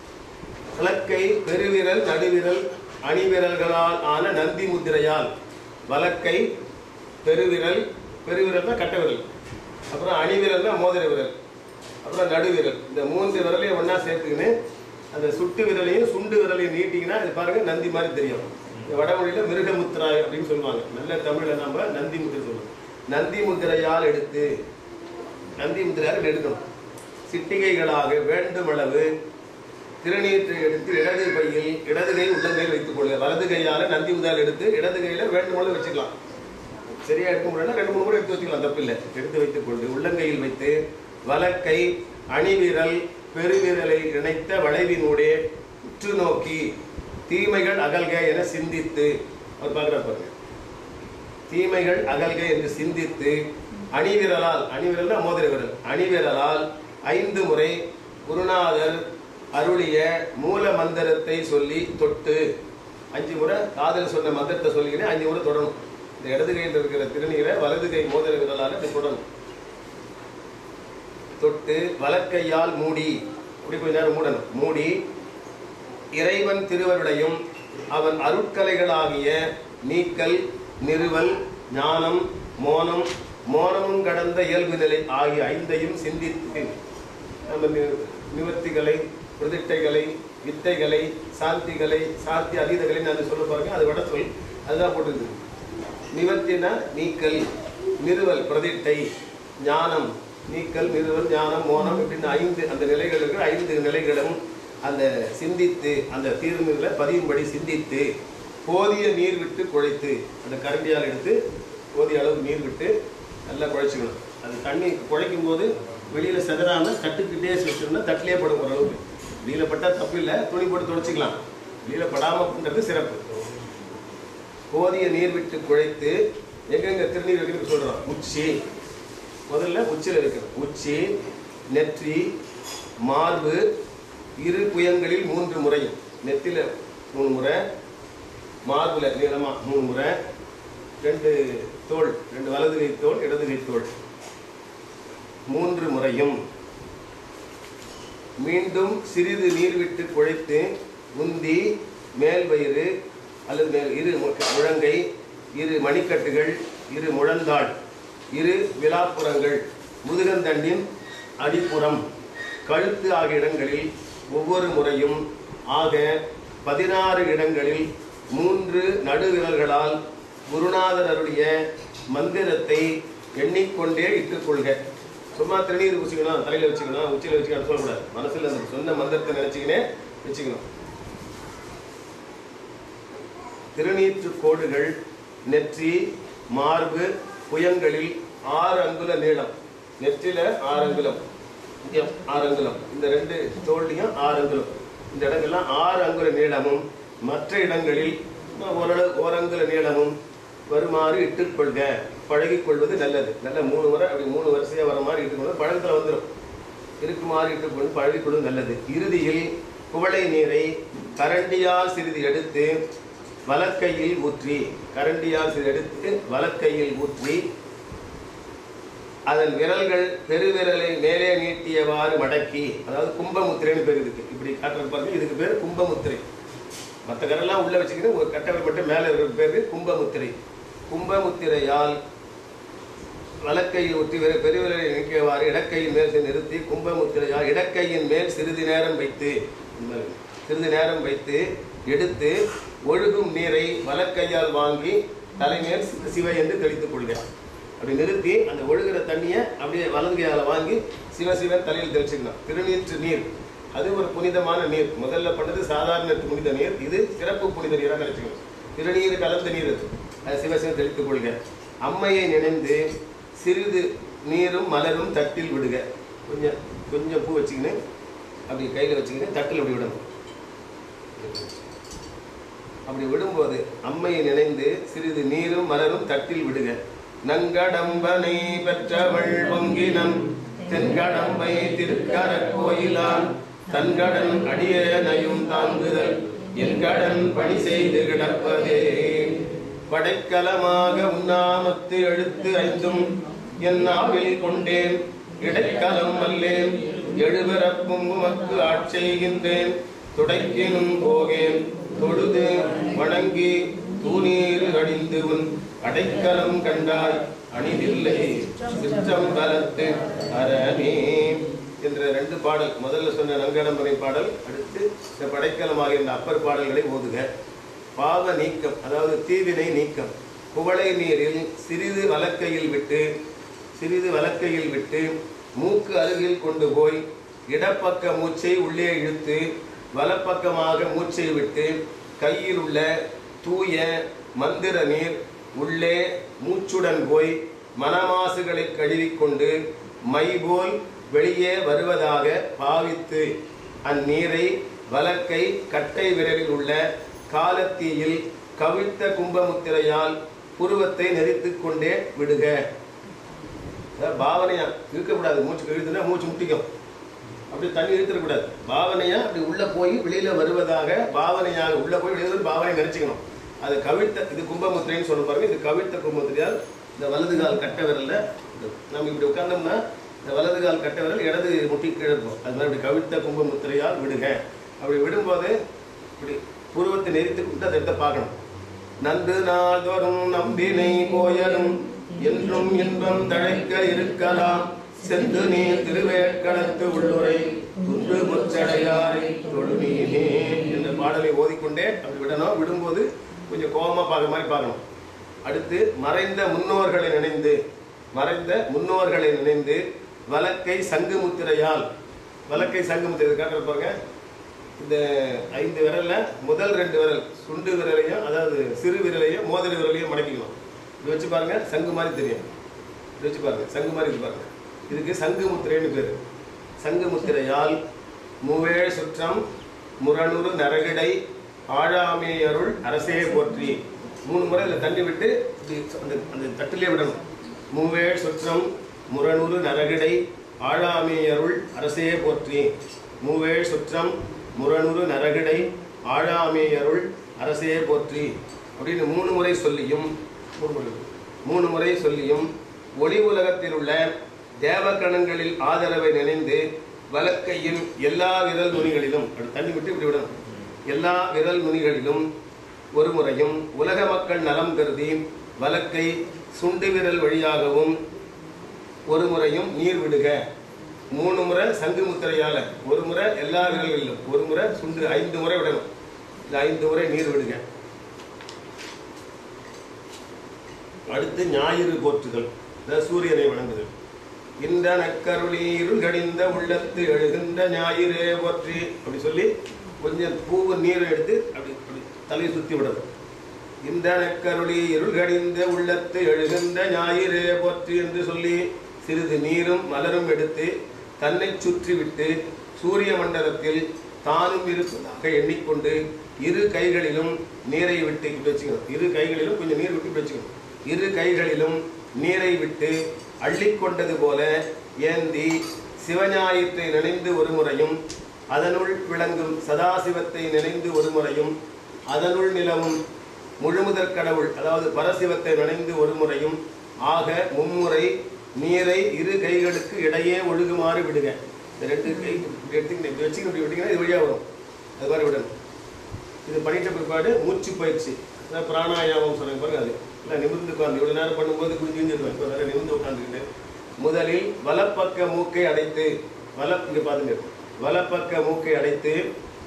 விளக்கை பெருவிரல் நடுவிரல் அணிவிரல்களால் ஆன நந்தி முத்திரையால் வலக்கை பெருவிரல் பெருவிரல்னா கட்ட விரல் அப்புறம் அணிவிரல்னா மோதிர விரல் அப்புறம் நடுவிரல் இந்த மூன்று விரலையும் ஒண்ணா சேர்த்துக்கின்னு அந்த சுட்டு விரலையும் சுண்டு விரலையும் நீட்டிங்கன்னா இது பாருங்க நந்தி மாதிரி தெரியும் இந்த வடமொழியில மிருகமுத்திராய் அப்படின்னு சொல்லுவாங்க நல்ல தமிழ்ல நம்ம நந்தி முத்திரை சொல்லுவோம் நந்தி முத்திரையால் எடுத்து நந்தி முத்திரையால் எடுக்கணும் சிட்டிகைகளாக வேண்டுமளவு திருநீற்றை எடுத்து இடது கையில் இடது கை உள்ளங்கையில் வைத்துக் கொள்ளுங்க வலது கையால நந்தி முதல் எடுத்து இடது கையில வேண்டுமளவு வச்சுக்கலாம் சரியா எடுக்க முடியலன்னா ரெண்டு மூணு கூட எடுத்து வச்சுக்கலாம் தப்பில்லை எடுத்து வைத்துக் கொண்டு உள்ளங்கையில் வைத்து வலக்கை அணிவிரல் பெருவிரலை இணைத்த வளைவினூடே உற்று நோக்கி தீமைகள் அகல்க என சிந்தித்து அவர் பார்க்கிறார் பாருங்க தீமைகள் அகல்க என்று சிந்தித்து அணிவிரலால் அணிவிரல்னா மோதிர விரல் அணிவிரலால் ஐந்து முறை குருநாதர் அருளிய மூல மந்திரத்தை சொல்லி தொட்டு அஞ்சு முறை காதல் சொன்ன மந்திரத்தை சொல்லிக்கினே அஞ்சு முறை தொடரும் இந்த இடது கையில் இருக்கிற திருநீரை வலது கை மோதிர விரலால இப்படி தொடரும் தொட்டு வலக்கையால் மூடி இப்படி கொஞ்ச நேரம் மூடணும் மூடி இறைவன் திருவருடையும் அவன் அருட்கலைகளாகிய நீக்கல் நிறுவல் ஞானம் மோனம் மோனமும் கடந்த இயல்பு நிலை ஆகிய ஐந்தையும் சிந்தித்து நம்ம நி- நிவர்த்திகளை பிரதிட்டைகளை வித்தைகளை சாந்திகளை சாந்தி அதீதங்களை நான் சொல்ல பாருங்க அது விட சொல் அதுதான் போட்டுருக்குது நிவர்த்தினா நீக்கல் நிறுவல் பிரதிட்டை ஞானம் நீக்கல் நிறுவல் ஞானம் மோனம் இப்படின்னு ஐந்து அந்த நிலைகள் இருக்கிற ஐந்து நிலைகளும் அந்த சிந்தித்து அந்த தீர்வுகளை பதியும்படி சிந்தித்து போதிய நீர் விட்டு குழைத்து அந்த கரண்டியால் எடுத்து போதிய அளவு நீர் விட்டு நல்லா குழைச்சிக்கணும் அது தண்ணி குழைக்கும் போது வெளியில செதறாம தட்டுக்கிட்டே வச்சிருந்தா தட்டிலே படும் ஓரளவுக்கு வெளியில பட்டா தப்பு இல்லை துணி போட்டு துடைச்சிக்கலாம் வெளியில படாம பண்றது சிறப்பு போதிய நீர் விட்டு குழைத்து எங்கெங்க திருநீர் வைக்கிறது சொல்றோம் உச்சி முதல்ல உச்சியில் வைக்கணும் உச்சி நெற்றி மார்பு இரு புயங்களில் மூன்று முறையும் நெத்தில மூணு முறை மார்புல நீளமா மூணு முறை ரெண்டு தோள் ரெண்டு வலது கை தோள் இடது கை தோள் மூன்று முறையும் மீண்டும் சிறிது நீர் விட்டு குழைத்து உந்தி மேல் வயிறு அல்லது மேல் இரு மு- முழங்கை இரு மணிக்கட்டுகள் இரு முழந்தாள் இரு விலாப்புறங்கள் முதுகந்தண்டின் அடிப்புறம் கழுத்து ஆகிய இடங்களில் ஒவ்வொரு முறையும் ஆக பதினாறு இடங்களில் மூன்று நடுவிரல்களால் குருநாதர் அருளிய மந்திரத்தை எண்ணிக்கொண்டே இட்டுக்கொள்க சும்மா திருநீர் பூசிக்கணும் தலையில வச்சுக்கணும் உச்சியில வச்சுக்கணும் சொல்லக்கூடாது மனசுல அந்த சொன்ன மந்திரத்தை நினைச்சுக்கினே வச்சுக்கணும் திருநீற்று கோடுகள் நெற்றி மார்பு புயங்களில் ஆறு அங்குல நீளம் நெற்றில ஆறு அங்குலம் இங்க ஆறு அங்குலம் இந்த ரெண்டு தோல்லையும் ஆறு அங்குலம் இந்த இடங்கள்லாம் ஆறு அங்குல நீளமும் மற்ற இடங்களில் ஓரளவு ஓரங்குல நீளமும் வருமாறு இட்டுக்கொள்க பழகிக் கொள்வது நல்லது நல்ல மூணு முறை அப்படி மூணு வரிசையா வர மாதிரி இட்டுக்கொள்வது பழக்கத்துல வந்துடும் இருக்குமாறு இட்டுக்கொண்டு பழகிக்கொள்வது நல்லது இறுதியில் குவளை நீரை கரண்டியால் சிறிது எடுத்து வலக்கையில் ஊற்றி கரண்டியால் சிறிது எடுத்து வலக்கையில் ஊற்றி அதன் விரல்கள் பெருவிரலை மேலே நீட்டியவாறு மடக்கி அதாவது கும்பமுத்திரைன்னு பேர் இதுக்கு இப்படி காட்டுறது பாருங்க இதுக்கு பேர் கும்பமுத்திரை மற்ற கரெல்லாம் உள்ள வச்சுக்கிட்டு ஒரு கட்டவர் மட்டும் மேலே இருக்கிற பேரு கும்பமுத்திரை கும்பமுத்திரையால் வலக்கையில் ஊற்றி வெறு- பெருவிரலை நீக்கியவாறு இடக்கையின் மேல் சென்று நிறுத்தி கும்பமுத்திரையால் இடக்கையின் மேல் சிறிது நேரம் வைத்து இந்த மாதிரி சிறிது நேரம் வைத்து எடுத்து ஒழுகும் நீரை வலக்கையால் வாங்கி தலைமேல் சிவ சிவ என்று தெளித்துக் கொள்க அப்படி நிறுத்தி அந்த ஒழுகிற தண்ணியை அப்படியே வலது கையால வாங்கி சிவ சிவ தலையில் தெளிச்சுக்கணும் திருநீற்று நீர் அது ஒரு புனிதமான நீர் முதல்ல பண்ணது சாதாரண புனித நீர் இது சிறப்பு புனித நீராக நினைச்சுக்கணும் திருநீர் கலந்த நீர் அது அது சிவ சிவ தெளித்துக் கொள்க அம்மையை நினைந்து சிறிது நீரும் மலரும் தட்டில் விடுக கொஞ்சம் கொஞ்சம் பூ வச்சுக்கின்னு அப்படி கையில் வச்சுக்கின்னு தட்டில் அப்படி விடணும் அப்படி விடும்போது அம்மையை நினைந்து சிறிது நீரும் மலரும் தட்டில் விடுக நங்கடம்பனை பெற்றவள் பொங்கினம் தென்கடம்பை திருக்கர கோயிலான் தன்கடன் அடியனையும் தாங்குதல் என் கடன் பணி செய்து கிடப்பதே படைக்கலமாக உண்ணாமத்து எழுத்து ஐந்தும் என் நாவில் கொண்டேன் இடைக்கலம் அல்லேன் எழுபிறப்பும் உமக்கு ஆட்செய்கின்றேன் துடைக்கினும் போகேன் தொழுது வணங்கி தூணீர் அணிந்து உன் அடைக்கலம் கண்டாய் அணிதில்லை சிற்றம்பலத்து அரணே என்ற ரெண்டு பாடல் முதல்ல சொன்ன நங்கடம்பரை பாடல் அடுத்து இந்த படைக்கலமாக இந்த அப்பர் பாடல்களை ஓதுக பாவ நீக்கம் அதாவது தீவினை நீக்கம் குவளை நீரில் சிறிது வலக்கையில் விட்டு சிறிது வலக்கையில் விட்டு மூக்கு அருகில் கொண்டு போய் இடப்பக்க மூச்சை உள்ளே இழுத்து வலப்பக்கமாக மூச்சை விட்டு கையில் உள்ள தூய மந்திர நீர் உள்ளே மூச்சுடன் போய் மனமாசுகளை கழுவிக்கொண்டு மை போல் வெளியே வருவதாக பாவித்து அந்நீரை வலக்கை கட்டை விரலில் உள்ள காலத்தீயில் கவிழ்த்த கும்பமுத்திரையால் புருவத்தை நெறித்துக் கொண்டே விடுக அதாவது பாவனையா இருக்கக்கூடாது மூச்சு கழுத்துனா மூச்சு முட்டிக்கும் அப்படி தண்ணி இழுத்துடக்கூடாது பாவனையா அப்படி உள்ள போய் வெளியில வருவதாக பாவனையாக உள்ள போய் வெளியில வந்து பாவனை நினைச்சுக்கணும் அது கவிழ்த்த இது கும்பமுத்திரைன்னு சொல்ல பாருங்க இது கவிழ்த்த கும்பமுத்திரையால் இந்த வலது கால் கட்ட விரல்ல இந்த- நம்ம இப்படி உட்கார்ந்தோம்னா இந்த வலது கால் கட்ட விரல் இடது முட்டி கீழே இருக்கும் அது மாதிரி இப்படி கவிழ்த்த கும்பமுத்திரையால் விடுக அப்படி விடும்போது இப்படி புருவத்தை நெறித்து கொண்டு அதை எடுத்து பார்க்கணும் நன்று நாள்தோறும் நம்பினை கோயலும் என்றும் இன்பம் தழைக்க இருக்கலாம் சென்று நீ திருவேற்களத்து உள்ளுரை துன்று முச்சடையாரை தொழுமீனே என்ற பாடலை ஓதிக்கொண்டே அப்படி விடணும் விடும்போது கொஞ்சம் கோபமா பார்க்க மாதிரி பார்க்கணும் அடுத்து மறைந்த முன்னோர்களை நினைந்து மறைந்த முன்னோர்களை நினைந்து வலக்கை சங்கு முத்திரையால் வலக்கை சங்கு முத்திரை காட்டுற பாருங்க இந்த ஐந்து விரல்ல முதல் ரெண்டு விரல் சுண்டு விரலையும் அதாவது சிறு விரலையும் மோதிர விரலையும் மடக்கிக்கணும் இது வச்சு பாருங்க சங்கு மாதிரி தெரியும் இது வச்சு பாருங்க சங்கு மாதிரி இது பாருங்க இதுக்கு சங்கு முத்திரைன்னு பேரு சங்கு முத்திரையால் மூவேழ் சுற்றம் முரணுறு நரகிடை ஆழாமே அருள் அரசே போற்றி மூணு முறை இதில் தண்ணி விட்டு இப்படி அந்த அந்த தட்டிலே விடணும் மூவேழ் சுற்றம் முரணுறு நரகிடை ஆழாமே அருள் அரசே போற்றி மூவேழ் சுற்றம் முரணுறு நரகிடை ஆழாமே அருள் அரசே போற்றி அப்படின்னு மூணு முறை சொல்லியும் மூணு முறை மூணு முறை சொல்லியும் ஒளி உலகத்தில் உள்ள தேவகணங்களில் ஆதரவை நினைந்து வலக்கையின் எல்லா விரல் நுனிகளிலும் அப்படி தண்ணி விட்டு இப்படி விடணும் எல்லா விரல் நுனிகளிலும் ஒரு முறையும் உலக மக்கள் நலம் கருதி வலக்கை சுண்டு விரல் வழியாகவும் ஒரு முறையும் நீர் விடுக மூணு முறை சங்கு முத்திரையால ஒரு முறை எல்லா விரல்களிலும் ஒரு முறை சுண்டு ஐந்து முறை விடணும் இந்த ஐந்து முறை நீர் விடுக அடுத்து ஞாயிறு போற்றுதல் அதாவது சூரியனை வணங்குதல் இந்த நக்கருளி இருள் கடிந்த உள்ளத்து எழுகின்ற ஞாயிறே போற்றி அப்படி சொல்லி கொஞ்சம் பூவு நீர் எடுத்து அப்படி அப்படி தலையை சுத்தி விடணும் இந்த நக்கருளி இருள் கடிந்த உள்ளத்து எழுகின்ற ஞாயிறே போற்றி என்று சொல்லி சிறிது நீரும் மலரும் எடுத்து தன்னை சுற்றி விட்டு சூரிய மண்டலத்தில் தானும் இருப்பதாக எண்ணிக்கொண்டு இரு கைகளிலும் நீரை விட்டு இப்படி வச்சுக்கணும் இரு கைகளிலும் கொஞ்சம் நீர் விட்டு இப்படி வச்சுக்கணும் இரு கைகளிலும் நீரை விட்டு அள்ளிக்கொண்டது போல ஏந்தி சிவஞாயிற்றை நினைந்து ஒரு முறையும் அதனுள் விளங்கும் சதாசிவத்தை நினைந்து ஒரு முறையும் அதனுள் நிலவும் முழுமுதற் கடவுள் அதாவது பரசிவத்தை நினைந்து ஒரு முறையும் ஆக மும்முறை நீரை இரு கைகளுக்கு இடையே ஒழுகுமாறு விடுக இந்த ரெண்டு கை இப்படி எடுத்துக்கிட்டு இப்படி வச்சுக்கிட்டு இப்படி விட்டீங்கன்னா இது வழியாக வரும் அது மாதிரி விடணும் இது பண்ணிட்ட பிற்பாடு மூச்சு பயிற்சி அதாவது பிராணாயாமம் சொல்றாங்க பாருங்க அது இல்லை நிமிர்ந்து உட்காந்து இவ்வளவு நேரம் பண்ணும்போது குடிச்சு இருந்துருவேன் இப்போ வேற நிமிர்ந்து உட்காந்துக்கிட்டு முதலில் வலப்பக்க மூக்கை அடைத்து வல இங்க பாருங்க வலப்பக்க மூக்கை அடைத்து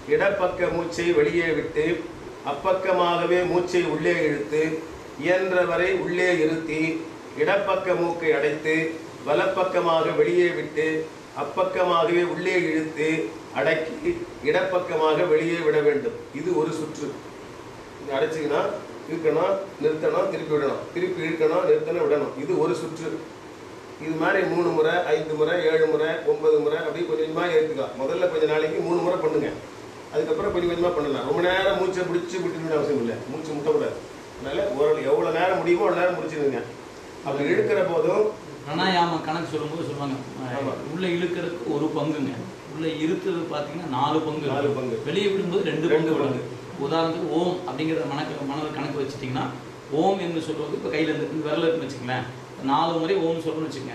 இடப்பக்க மூச்சை வெளியே விட்டு அப்பக்கமாகவே மூச்சை உள்ளே இழுத்து இயன்றவரை உள்ளே இருத்தி இடப்பக்க மூக்கை அடைத்து வலப்பக்கமாக வெளியே விட்டு அப்பக்கமாகவே உள்ளே இழுத்து அடக்கி இடப்பக்கமாக வெளியே விட வேண்டும் இது ஒரு சுற்று இது அடைச்சிங்கன்னா இழுக்கணும் நிறுத்தணும் திருப்பி விடணும் திருப்பி இழுக்கணும் நிறுத்தணும் விடணும் இது ஒரு சுற்று இது மாதிரி மூணு முறை ஐந்து முறை ஏழு முறை ஒன்பது முறை அப்படி கொஞ்சம் கொஞ்சமாக ஏற்றுக்கலாம் முதல்ல கொஞ்ச நாளைக்கு மூணு முறை பண்ணுங்க அதுக்கப்புறம் கொஞ்சம் கொஞ்சமாக பண்ணலாம் ரொம்ப நேரம் மூச்சை பிடிச்சி விட்டுன்னு அவசியம் இல்லை மூச்சு முட்டக்கூடாது அதனால ஒரு எவ்வளோ நேரம் முடியுமோ அவ்வளோ நேரம் முடிச்சிருங்க அப்படி இழுக்கிற போதும் பிராணாயாம கணக்கு சொல்லும்போது சொல்லுவாங்க ஆமா. அஹ், உள்ள இழுக்கிறதுக்கு ஒரு பங்குங்க உள்ள இருத்தது பார்த்தீங்கன்னா நாலு பங்கு நாலு இருக்கு. பங்கு. வெளியே விடும்போது ரெண்டு ரெண்டு பங்கு பங்கு. விடுங்க உதாரணத்துக்கு ஓம் அப்படிங்கிற மனக்கு மனதில் கணக்கு வச்சுட்டிங்கன்னா ஓம் என்று சொல்வது இப்போ கையில் இருந்து இந்த விரல் இருக்குன்னு வச்சுங்களேன் நாலு முறை ஓம் சொல்லணும்னு வச்சுக்கங்க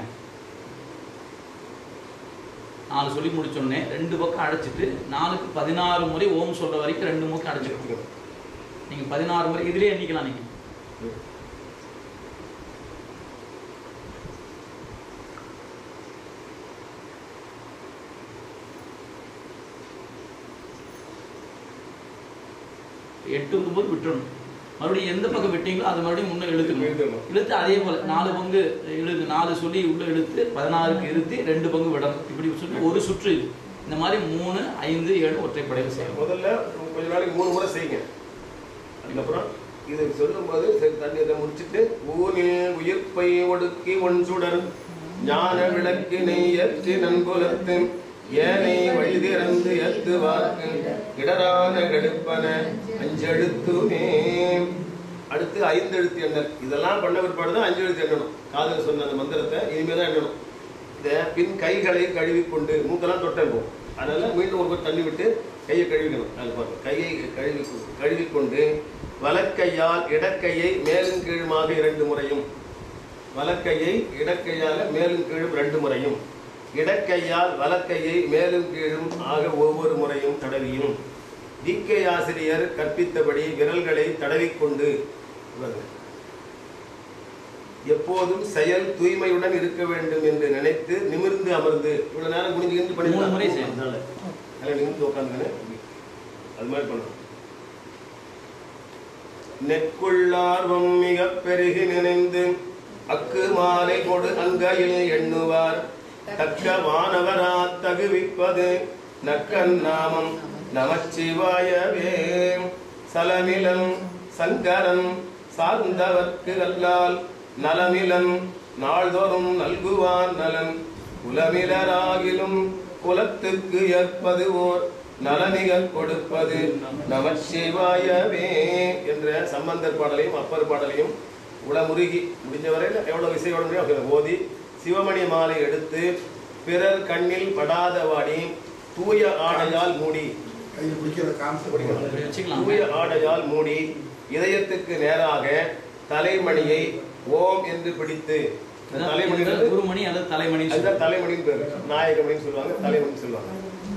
நாலு சொல்லி முடிச்சோடனே ரெண்டு பக்கம் அடைச்சிட்டு நாலுக்கு பதினாறு முறை ஓம் சொல்ற வரைக்கும் ரெண்டு மூக்கு அடைச்சிக்கணும் நீங்க பதினாறு முறை இதுலயே எண்ணிக்கலாம் நீங்க எட்டு வரும்போது விட்டுறணும் மறுபடியும் எந்த பக்கம் விட்டீங்களோ அது மறுபடியும் முன்னே இழுக்கணும் இழுக்கணும். இழுத்து அதே போல நாலு பங்கு இழுக்கு நாலு சொல்லி உள்ள இழுத்து பதினாறுக்கு இருத்தி ரெண்டு பங்கு விடணும் இப்படி சொல்லி ஒரு சுற்று இது இந்த மாதிரி மூணு ஐந்து ஏழு ஒற்றைப்படையில் செய்யணும் முதல்ல கொஞ்ச நாளைக்கு மூணு முறை செய்யுங்க அதுக்கப்புறம் இது சொல்லும்போது சரி தண்ணி இதை முடிச்சிட்டு ஊனில் உயிர்ப்பை ஒடுக்கி ஒன் சுடர் ஞான விளக்கினை ஏற்றி நன்புலத்து ஏனை வழி திறந்து எத்து வாக்கு இடரான கெடுப்பன அஞ்செழுத்துமே அடுத்து ஐந்து எழுத்து எண்ணல் இதெல்லாம் பண்ண பிற்பாடு தான் அஞ்சு எழுத்து எண்ணணும் காதல் சொன்ன அந்த மந்திரத்தை இனிமே தான் எண்ணணும் இதை பின் கைகளை கழுவிக்கொண்டு மூக்கெல்லாம் தொட்டேன் போகும் அதனால மீண்டும் ஒரு தண்ணி விட்டு கையை கழுவிக்கணும் அது பாருங்க கையை கழுவி கழுவிக்கொண்டு வலக்கையால் இடக்கையை மேலும் கீழுமாக இரண்டு முறையும் வலக்கையை இடக்கையால மேலும் கீழும் ரெண்டு முறையும் இடக்கையால் வலக்கையை மேலும் கீழும் ஆக ஒவ்வொரு முறையும் தடவியும் தீக்கை ஆசிரியர் கற்பித்தபடி விரல்களை தடவிக்கொண்டு பாருங்க. எப்போதும் செயல் தூய்மையுடன் இருக்க வேண்டும் என்று நினைத்து நிமிர்ந்து அமர்ந்து இவ்வளவு நேரம் குனிஞ்சு பண்ணி மூணு முறை செய்யணும். அதனால அதில் நிமிர்ந்து உட்காந்துக்கின்னு அது மாதிரி பண்ணணும் நெக்குள்ளார்வம் மிக பெருகி நினைந்து அக்கு மாலை கொடு அங்கையில் எண்ணுவார் தக்க வானவரா தகுவிப்பது நக்கன் நாமம் நமச்சிவாயவே சலமிலம் சங்கரன் சார்ந்தவர்க்கு அல்லால் நலமிலன் நாள்தோறும் நல்குவான் நலன் குலமிலராகிலும் குலத்துக்கு ஏற்பது ஓர் நலமிகள் கொடுப்பது நமச்சிவாயவே என்ற சம்பந்தர் பாடலையும் அப்பர் பாடலையும் உளமுருகி முடிஞ்ச வரையில் எவ்வளவு இசையோட முடியும் அவ்வளவு ஓதி சிவமணி மாலை எடுத்து பிறர் கண்ணில் படாதவாடி தூய ஆடையால் மூடி கையில் பிடிக்கிற காமிச்சு இப்படி வச்சுக்கலாம் தூய ஆடையால் மூடி இதயத்துக்கு நேராக தலைமணியை ஓம் என்று பிடித்து இந்த தலைமணி வந்து- ஒரு மணி அல்லது தலைமணி அதுதான் தலைமணின்னு பேரு நாயகமணின்னு சொல்லுவாங்க தலைமணின்னு சொல்லுவாங்க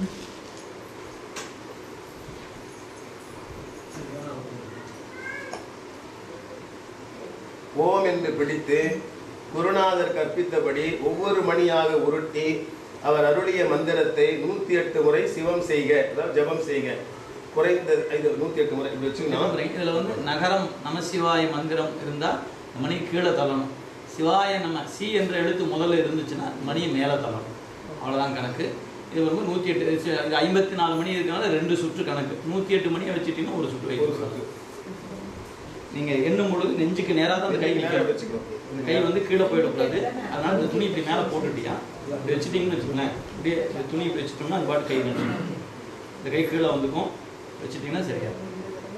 ஓம் என்று பிடித்து குருநாதர் கற்பித்தபடி ஒவ்வொரு மணியாக உருட்டி அவர் அருளிய மந்திரத்தை நூத்தி எட்டு முறை சிவம் செய்க அதாவது ஜெபம் செய்க குறைந்த இது நூத்தி எட்டு முறை இப்படி வச்சுக்கணும் இதுல வந்து நகரம் நமசிவாய மந்திரம் இருந்தா இந்த மணி கீழே தள்ளணும் சிவாய நம்ம சி என்ற எழுத்து முதல்ல இருந்துச்சுன்னா மணியை மேலே தள்ளணும் அவ்வளவுதான் கணக்கு இது வந்து நூற்றி எட்டு சி- இது ஐம்பத்தி நாலு மணி இருக்கனால ரெண்டு சுற்று கணக்கு நூற்றி எட்டு மணியை வச்சுட்டீங்கன்னா ஒரு சுற்று ஒரு வைக்கணும் சுற்று. நீங்க எண்ணும் பொழுது நெஞ்சுக்கு நேரா தான் அந்த கை நேரா நிற்கணும் வச்சுக்கணும். இந்த கை வந்து கீழே போயிடக்கூடாது அதனால இந்த துணி இப்படி மேலே போட்டுட்டியா இப்படி வச்சுட்டீங்கன்னு வச்சுக்கோங்களேன் இப்படியே இந்த துணி இப்படி வச்சுட்டோம்னா அந்த பாட்டு கை நிற்கும் இந்த கை கீழே வந்துக்கும் வச்சுட்டீங்கன்னா சரியா இருக்கும்.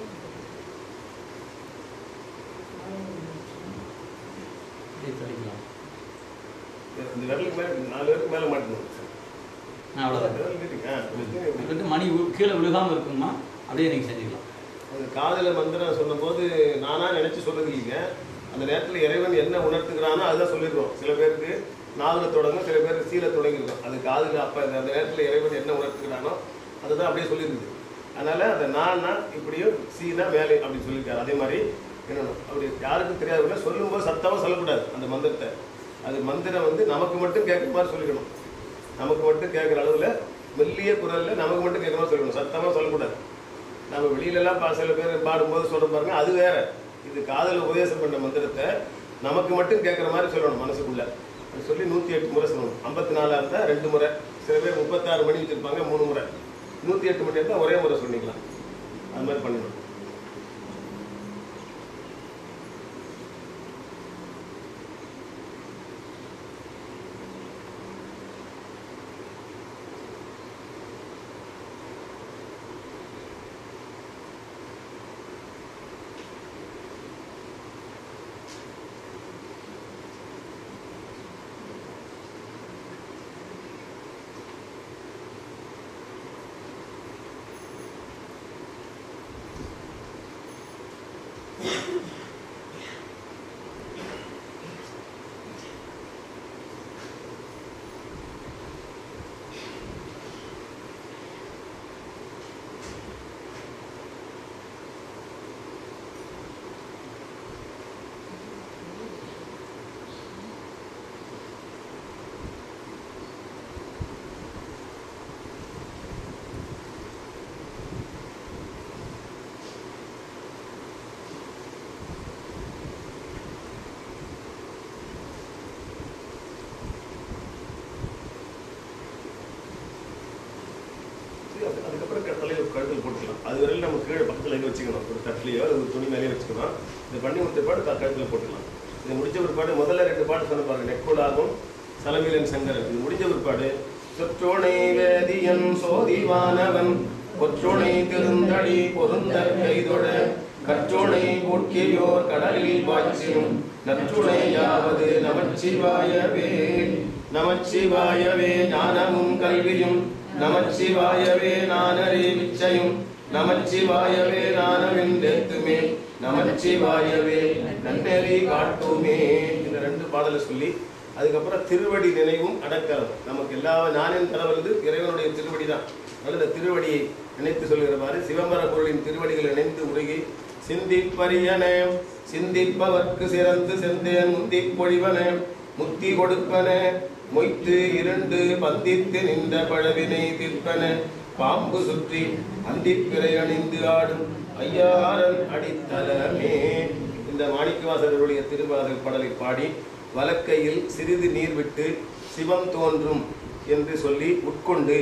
இப்படியே தள்ளிக்கலாம் இந்த விரலுக்கு மேல நாலு பேருக்கு மேல மாட்டணும் நான் அவ்வளோதான் விரல் நீட்டுங்க. ஆ, இப்படி இப்படி. வந்து மணி வி- கீழே விழுகாம இருக்குமா அப்படியே நீங்க செஞ்சுக்கலாம் அந்த காதல மந்திரம் சொல்லும்போது நானா நினைச்சு சொல்றது இல்லைங்க அந்த நேரத்துல இறைவன் என்ன உணர்த்துகிறானோ அதுதான் சொல்லிடுறோம் சில பேருக்கு நாதுல தொடங்கும் சில பேருக்கு சீல தொடங்கிருக்கும் அது காதுல அப்ப அந்த நேரத்துல இறைவன் என்ன உணர்த்துகிறானோ அதுதான் அப்படியே சொல்லியிருக்குது அதனால அந்த நான்னா இப்படியும் சீனா மேலே அப்படின்னு சொல்லியிருக்காரு அதே மாதிரி என்னணும் அப்படி யாருக்கும் தெரியாத சொல்லும்போது சத்தமா சொல்லக்கூடாது அந்த மந்திரத்தை அது மந்திரம் வந்து நமக்கு மட்டும் கேட்குற மாதிரி சொல்லிக்கணும் நமக்கு மட்டும் கேட்குற அளவுல மெல்லிய குரல்ல நமக்கு மட்டும் கேட்கணும் சொல்லணும் சத்தமா சொல்லக்கூடாது நம்ம வெளியில எல்லாம் பா- சில பேர் பாடும்போது சொல்ற பாருங்க அது வேற இது காதல உபதேசம் பண்ண மந்திரத்தை நமக்கு மட்டும் கேட்குற மாதிரி சொல்லணும் மனசுக்குள்ள அப்படி சொல்லி நூத்தி எட்டு முறை சொல்லணும் ஐம்பத்தி நாலா இருந்தா ரெண்டு முறை சில பேர் முப்பத்தாறு மணி வச்சிருப்பாங்க மூணு முறை நூத்தி எட்டு மணி இருந்தா ஒரே முறை சொல்லிக்கலாம் அது மாதிரி பண்ணணும் சரி, அது- அதுக்கப்புறம் க- தலையில ஒரு கழுத்தில் போட்டுக்கலாம் அது வரையிலும் நம்ம கீழே பக்கத்தில் எங்கே வச்சுக்கணும் ஒரு தட்டிலையோ அல்லது ஒரு துணி மேலேயோ வச்சுக்கணும் இது பண்ணி முடிச்ச பாடு க- கழுத்தில் போட்டுக்கலாம் இது முடிச்ச பிற்பாடு முதல்ல ரெண்டு பாட்டு சொன்ன பாருங்க நெக்கோடாகும் சலமீலன் சங்கரன் இது முடிஞ்ச பிற்பாடு சொற்றோணை வேதியன் சோதிவானவன் கொற்றோணை திருந்தடி பொருந்த கைதொட கற்றோணை போக்கியோர் கடலில் பாய்ச்சியும் நற்றுணையாவது நமச்சிவாயவே நமச்சிவாயவே ஞானமும் கல்வியும் நமச்சிவாயவே நானரே விச்சையும் நமச்சிவாயவே நானவென்றெத்துமே நமச்சிவாயவே நன்னெறி காட்டுமே இந்த ரெண்டு பாடலை சொல்லி அதுக்கப்புறம் திருவடி நினைவும் அடக்கலம் நமக்கு எல்லா ஞானின் தலைவரது இறைவனுடைய திருவடி தான் அதனால இந்த திருவடியை நினைத்து சொல்கிற மாதிரி சிவம்பர பொருளின் திருவடிகள் இணைந்து உருகி சிந்திப்பரியன சிந்திப்பவர்க்கு சிறந்து செந்தேன் முந்தி பொழிவன முத்தி கொடுப்பன மொய்த்து இரண்டு பந்தித்து நின்ற பழவினை தீர்ப்பன பாம்பு சுற்றி அந்திப்பிறை அணிந்து ஆடும் ஐயாரன் அடித்தலமே இந்த மாணிக்கவாசகருடைய திருவாசல் பாடலை பாடி வலக்கையில் சிறிது நீர் விட்டு சிவம் தோன்றும் என்று சொல்லி உட்கொண்டு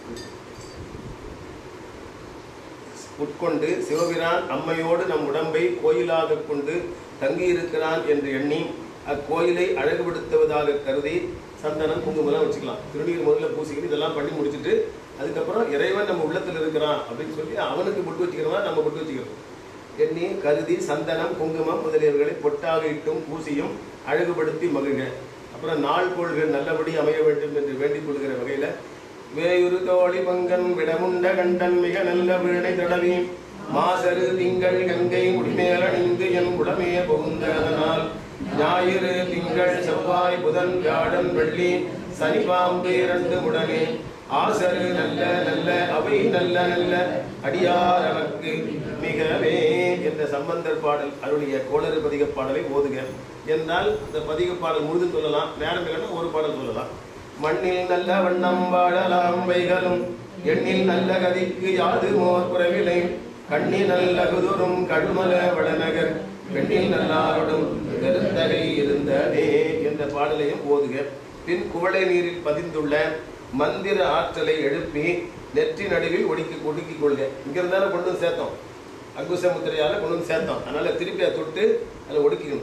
உட்கொண்டு சிவபிரான் அம்மையோடு நம் உடம்பை கோயிலாக கொண்டு தங்கியிருக்கிறான் என்று எண்ணி அக்கோயிலை அழகுபடுத்துவதாக கருதி சந்தனம் குங்குமம்லாம் வச்சுக்கலாம் திருநீர் முதல்ல பூசிக்கிட்டு இதெல்லாம் பண்ணி முடிச்சுட்டு அதுக்கப்புறம் இறைவன் நம்ம உள்ளத்தில் இருக்கிறான் அப்படின்னு சொல்லி அவனுக்கு பொட்டு வச்சுக்கிறோமா நம்ம பொட்டு வச்சுக்கிறோம் எண்ணி கருதி சந்தனம் குங்குமம் முதலியவர்களை பொட்டாக இட்டும் பூசியும் அழகுபடுத்தி மகிழ்க அப்புறம் நாள் பொழுகள் நல்லபடி அமைய வேண்டும் என்று வேண்டிக் கொள்கிற வகையில வேயுரு தோழி பங்கன் விடமுண்ட கண்டன் மிக நல்ல வீணை தடவி மாசரு திங்கள் கங்கை முடிமேல் அணிந்து என் உடமே புகுந்த அதனால் ஞாயிறு திங்கள் செவ்வாய் புதன் வியாழன் வெள்ளி சனி பாம்பு இரண்டு முடனே ஆசரு நல்ல நல்ல அவை நல்ல நல்ல அடியார் அவர்க்கு மிகவே என்ற சம்பந்தர் பாடல் அருளிய கோளறு பதிக பாடலை ஓதுக என்றால் இந்த பதிக பாடல் முழுதும் சொல்லலாம் நேரம் இல்லைன்னா ஒரு பாடல் சொல்லலாம் மண்ணில் நல்ல வண்ணம் வாழலாம் வைகளும் எண்ணில் நல்ல கதிக்கு யாது மோர் குறைவிலை கண்ணி நல்ல குதுரும் கழுமல வளநகர் பெண்ணில் நல்லாரோடும் கருத்தகை இருந்ததே என்ற பாடலையும் ஓதுக பின் குவளை நீரில் பதிந்துள்ள மந்திர ஆற்றலை எழுப்பி நெற்றி நடுவில் ஒடுக்கி ஒடுக்கிக் கொள்க இங்க இருந்தால கொண்டு வந்து சேர்த்தோம் அங்குச முத்திரையால கொண்டு வந்து சேர்த்தோம் அதனால திருப்பி அதை தொட்டு அதில் ஒடுக்கிக்கணும்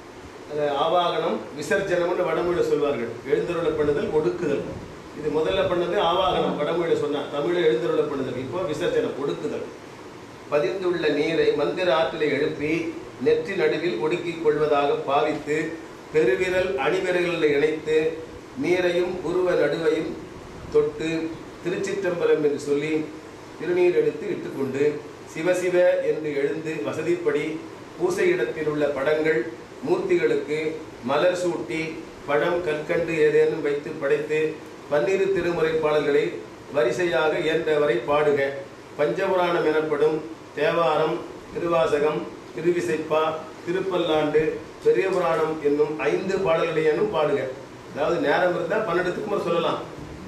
அது ஆவாகனம் விசர்ஜனம்னு வடமொழியில சொல்வார்கள் எழுந்தருள பண்ணுதல் ஒடுக்குதல் இது முதல்ல பண்ணது ஆவாகனம் வடமொழியில சொன்னா தமிழில் எழுந்தருள பண்ணுதல் இப்போ விசர்ஜனம் ஒடுக்குதல் பதிந்துள்ள நீரை மந்திர ஆற்றலை எழுப்பி நெற்றி நடுவில் ஒடுக்கிக் கொள்வதாக பாவித்து பெருவிரல் அணிவிரல்களை இணைத்து நீரையும் உருவ நடுவையும் தொட்டு திருச்சிற்றம்பலம் என்று சொல்லி திருநீர் எடுத்து இட்டுக்கொண்டு சிவசிவ என்று எழுந்து வசதிப்படி பூசை இடத்தில் உள்ள படங்கள் மூர்த்திகளுக்கு மலர் சூட்டி பழம் கற்கண்டு ஏதேனும் வைத்து படைத்து பன்னிரு திருமுறை பாடல்களை வரிசையாக இயன்றவரை பாடுக பஞ்சபுராணம் எனப்படும் தேவாரம் திருவாசகம் திருவிசைப்பா திருப்பல்லாண்டு பெரிய புராணம் என்னும் ஐந்து பாடல்களையேனும் பாடுக அதாவது நேரம் இருந்தால் பன்னெண்டுத்துக்கு மேல சொல்லலாம்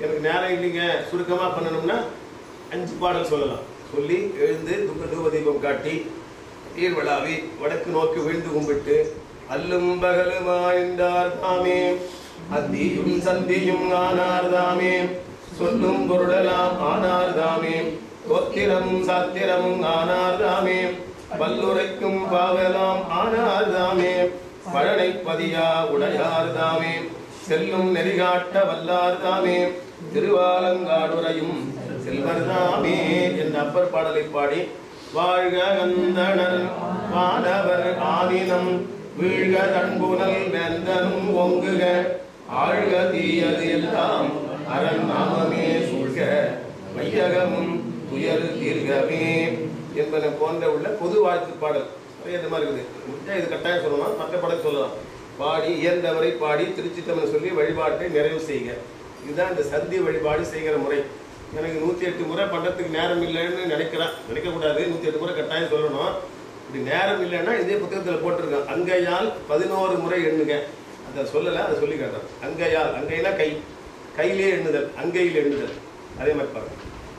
எனக்கு நேரம் இல்லைங்க சுருக்கமா பண்ணணும்னா அஞ்சு பாடல் சொல்லலாம் சொல்லி எழுந்து துக்க தூப தீபம் காட்டி ஈர்வளாவி வடக்கு நோக்கி விழுந்து கும்பிட்டு அல்லும் பகலுமாய்ந்தார் தாமே அத்தியும் சந்தியும் ஆனார் தாமே சொல்லும் பொருளெல்லாம் ஆனார் தாமே கோத்திரமும் சாத்திரமும் ஆனார் தாமே பல்லுரைக்கும் பாவலாம் ஆனார் தாமே பழனை பதியா உடையார் தாமே செல்லும் நெறிகாட்ட வல்லார் தாமே திருவாலங்காடுரையும் செல்வர் தாமே என்ற அப்பர் பாடலை பாடி வாழ்க அந்தணர் வானவர் ஆதினம் வீழ்க தன்புனல் வேந்தனும் ஒங்குக ஆழ்க தீயது எல்லாம் அரண் நாமமே சூழ்க வையகமும் துயர் தீர்கமே என்பன போன்ற உள்ள பொது வாழ்த்து பாடல் நிறைய இந்த மாதிரி இருக்குது முடிஞ்சா இது கட்டாயம் சொல்லலாம் மற்ற பாடல் சொல்லலாம் பாடி இயன்றவரை பாடி திருச்சித்தமன் சொல்லி வழிபாட்டை நிறைவு செய்க இதுதான் இந்த சந்தி வழிபாடு செய்கிற முறை எனக்கு நூற்றி எட்டு முறை பண்ணுறதுக்கு நேரம் இல்லைன்னு நினைக்கிறேன் நினைக்கக்கூடாது நூற்றி எட்டு முறை கட்டாயம் சொல்லணும் இப்படி நேரம் இல்லைன்னா இதே புத்தகத்தில் போட்டிருக்கேன் அங்கையால் பதினோரு முறை எண்ணுங்க அதை சொல்லலை அதை சொல்லி காட்டுறேன் அங்கையால் அங்கைனா கை கையிலே எண்ணுதல் அங்கையில் எண்ணுதல் அதே மாதிரி பாருங்க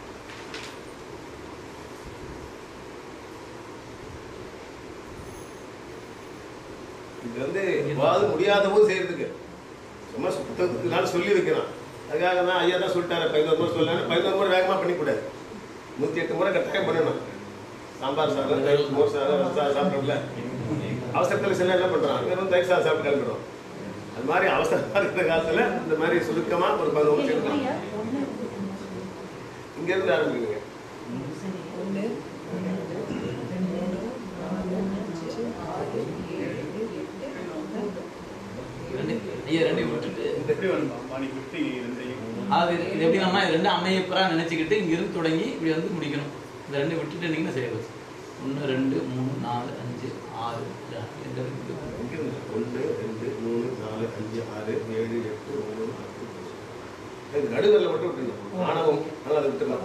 இது வந்து எவ்வாறு முடியாத போது செய்யறதுக்கு சும்மா புத்தகத்துக்குனால சொல்லி வைக்கிறான் அதுக்காக தான் ஐயா தான் சொல்லிட்டாரு பதினோரு முறை சொல்லணும் பதினோரு முறை வேகமாக பண்ணிக்கூடாது நூற்றி எட்டு முறை கட்டாயம் பண்ணணும் சாம்பார் சாதம் தயிர் மோர் சாதம் ரசம் சாதம் சாப்பிட்றோம்ல அவசரத்தில் சில என்ன பண்ணுறான் வெறும் தயிர் சாதம் சாப்பிட்டு கிளம்பிடும் அது மாதிரி அவசரமாக இருக்கிற காலத்தில் இந்த மாதிரி சுருக்கமாக ஒரு பதினோரு நிமிஷம் எடுக்கலாம் இங்கேருந்து ஆரம்பிக்குங்க ரெண்டு ஐயா ரெண்டையும் விட்டுட்டு எப்படி வேணுமா மணி ஃபிஃப்டி ரெண்டையும் அது இது எப்படின்னா இது ரெண்டு அம்மையப்பரா நினைச்சுக்கிட்டு இங்கிருந்து தொடங்கி இப்படி வந்து முடிக்கணும் இந்த ரெண்டு விட்டுட்டு நீங்கன்னா சரி போச்சு ஒன்று ரெண்டு மூணு நாலு அஞ்சு ஆறு எந்த ரெண்டு இங்கிருந்து ஒன்று ரெண்டு மூணு நாலு அஞ்சு ஆறு ஏழு எட்டு ஒன்பது பத்து இது நடுவரில் மட்டும் விட்டுருந்தோம் ஆணவம் நல்லா அதை விட்டுருலாம்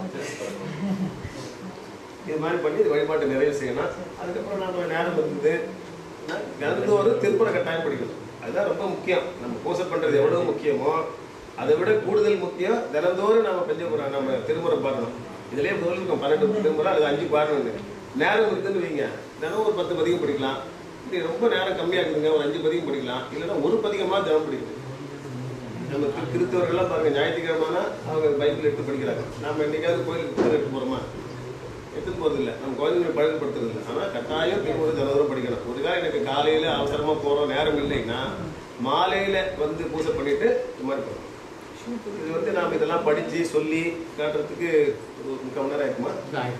இது மாதிரி பண்ணி இது வழிபாட்டை நிறைவு செய்யணும் அதுக்கப்புறம் நம்ம நேரம் இருந்தது தினந்தோறும் திருப்புற கட்டாயம் படிக்கணும் அதுதான் ரொம்ப முக்கியம் நம்ம பூசை பண்றது எவ்வளவு முக்கியமோ அதை விட கூடுதல் முக்கியம் தினந்தோறும் நம்ம பஞ்சபுரம் நம்ம திருமுறை பார்க்கணும் இதுலயே சொல்லிருக்கோம் பன்னெண்டு திருமுறை அது அஞ்சு பாடணும்னு நேரம் இருக்குன்னு வைங்க தினம் ஒரு பத்து பதிகம் படிக்கலாம் இப்படி ரொம்ப நேரம் கம்மியா இருக்குதுங்க ஒரு அஞ்சு பதிகம் படிக்கலாம் இல்லைன்னா ஒரு பதிகமா தினம் படிக்கணும் நம்ம திரு- கிறிஸ்தவர்கள்லாம் பாருங்க ஞாயிற்றுக்கிழமைனா அவங்க பைபிள் எடுத்து படிக்கிறாங்க நம்ம என்னைக்காவது கோயிலுக்கு புத்தகம் எடுத்து போறோமா எடுத்துட்டு போறது இல்லை நம்ம குழந்தைங்களை பழக்கப்படுத்துறது இல்லை ஆனால் கட்டாயம் திருமுறை தினந்தோறும் படிக்கணும் ஒரு காலம் எனக்கு காலையில அவசரமா போறோம் நேரம் இல்லைன்னா மாலையில வந்து பூஜை பண்ணிட்டு இது மாதிரி பண்ணணும் இது வந்து நாம இதெல்லாம் படிச்சு சொல்லி காட்டுறதுக்கு ஒரு முக்கால் மணி நேரம் ஆயிருக்குமா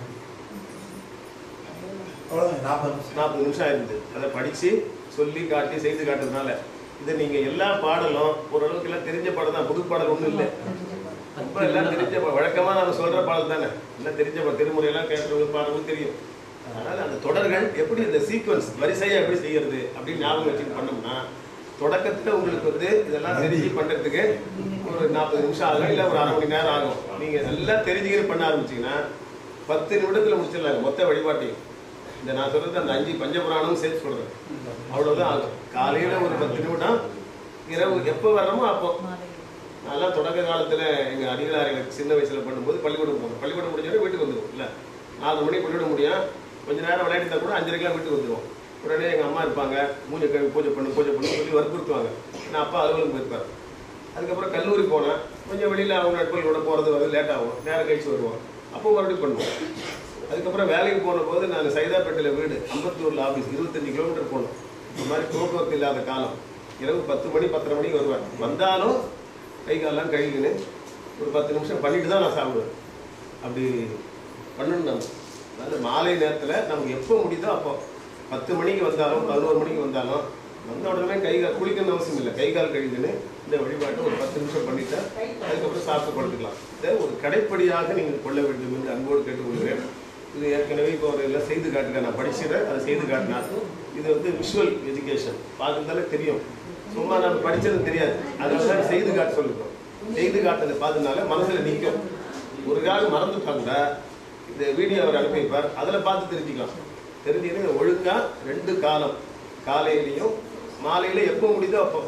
அவ்வளோதான் நாற்பது நிமிஷம் நாற்பது நிமிஷம் ஆயிருந்தது அதை படிச்சு சொல்லி காட்டி செய்து காட்டுறதுனால இதை நீங்க எல்லா பாடலும் ஓரளவுக்கு எல்லாம் தெரிஞ்ச பாடம் தான் புது பாடல் ஒண்ணும் இல்லை ரொம்ப எல்லாம் தெரிஞ்ச பா- வழக்கமா நம்ம சொல்ற பாடல் தானே எல்லாம் தெரிஞ்ச பாடல் திருமுறை எல்லாம் கேட்கறது பாடலும் தெரியும் அதனால அந்த தொடர்கள் எப்படி இந்த சீக்வன்ஸ் வரிசையா எப்படி செய்யறது அப்படின்னு ஞாபகம் வச்சுட்டு பண்ணோம்னா தொடக்கத்துல உங்களுக்கு வந்து இதெல்லாம் தெரிஞ்சு பண்றதுக்கு ஒரு நாற்பது நிமிஷம் ஆகும் இல்ல ஒரு அரை மணி நேரம் ஆகும் நீங்க எல்லாம் தெரிஞ்சுக்கிட்டு பண்ண ஆரம்பிச்சீங்கன்னா பத்து நிமிடத்துல முடிச்சிடலாங்க மொத்த வழிபாட்டையும் இந்த நான் சொல்றது அந்த அஞ்சு பஞ்சபுராணமும் சேர்த்து சொல்றேன் அவ்வளவுதான் ஆகும் காலையில ஒரு பத்து நிமிடம் இரவு எப்போ வர்றோமோ அப்போ அதெல்லாம் தொடக்க காலத்துல எங்க அடிகளார் எனக்கு சின்ன வயசுல பண்ணும்போது பள்ளிக்கூடம் போகணும் பள்ளிக்கூடம் முடிஞ்சோடனே வீட்டுக்கு வந்துடும் இல்ல நாலு மணிக்கு பள்ளிக்கூடம் முடியும் கொஞ்ச நேரம் விளையாடிட்டா கூட அஞ்சரைக்கெல்லாம் வீட்டுக்கு வந்துடுவோம் உடனே எங்க அம்மா இருப்பாங்க மூஞ்ச கழுவி பூஜை பண்ணு பூஜை பண்ணு சொல்லி வற்புறுத்துவாங்க நான் அப்பா அலுவலகம் போயிருப்பார் அதுக்கப்புறம் கல்லூரி போனேன் கொஞ்சம் வெளியில அவங்க நட்புகளோட போறது வந்து லேட் ஆகும் நேரம் கழிச்சு வருவோம் அப்போ மறுபடியும் பண்ணுவோம் அதுக்கப்புறம் வேலைக்கு போன போது நான் சைதாப்பேட்டையில் வீடு அம்பத்தூர்ல ஆஃபீஸ் இருபத்தஞ்சு கிலோமீட்டர் போகணும் இந்த மாதிரி போக்குவரத்து இல்லாத காலம் இரவு பத்து மணி பத்தரை மணிக்கு வருவேன் வந்தாலும் கை காலெல்லாம் கழுவின்னு ஒரு பத்து நிமிஷம் பண்ணிட்டு தான் நான் சாப்பிடுவேன் அப்படி பண்ணணும் நம்ம அதாவது மாலை நேரத்தில் நமக்கு எப்போ முடியுதோ அப்போ பத்து மணிக்கு வந்தாலும் பதினோரு மணிக்கு வந்தாலும் வந்த உடனே கை கால் குளிக்கணும்னு அவசியம் இல்லை கை கால் கழுவின்னு இந்த வழிபாட்டை ஒரு பத்து நிமிஷம் பண்ணிட்டா அதுக்கப்புறம் சாப்பிட்டு படுத்துக்கலாம் இதை ஒரு கடைப்படியாக நீங்கள் கொள்ள வேண்டும் என்று அன்போடு கேட்டுக்கொள்கிறேன் இது ஏற்கனவே இப்போ ஒரு எல்லாம் செய்து காட்டுங்க நான் படிச்சுறேன் அதை செய்து காட்டினா இது வந்து விஷுவல் எஜுகேஷன் பார்க்கறதால தெரியும் சும்மா நம்ம படிச்சது தெரியாது அதனால தான் செய்து காட்ட சொல்லிருக்கோம் செய்து காட்டுறதை பார்த்ததுனால மனசுல நிற்கும் ஒரு காலம் மறந்துட்டா கூட இந்த வீடியோ அவர் அனுப்பி வைப்பார் அதில் பார்த்து தெரிஞ்சுக்கலாம் தெரிஞ்சுக்கிட்டு ஒழுங்கா ரெண்டு காலம் காலையிலையும் மாலையில எப்போ முடியுதோ அப்போ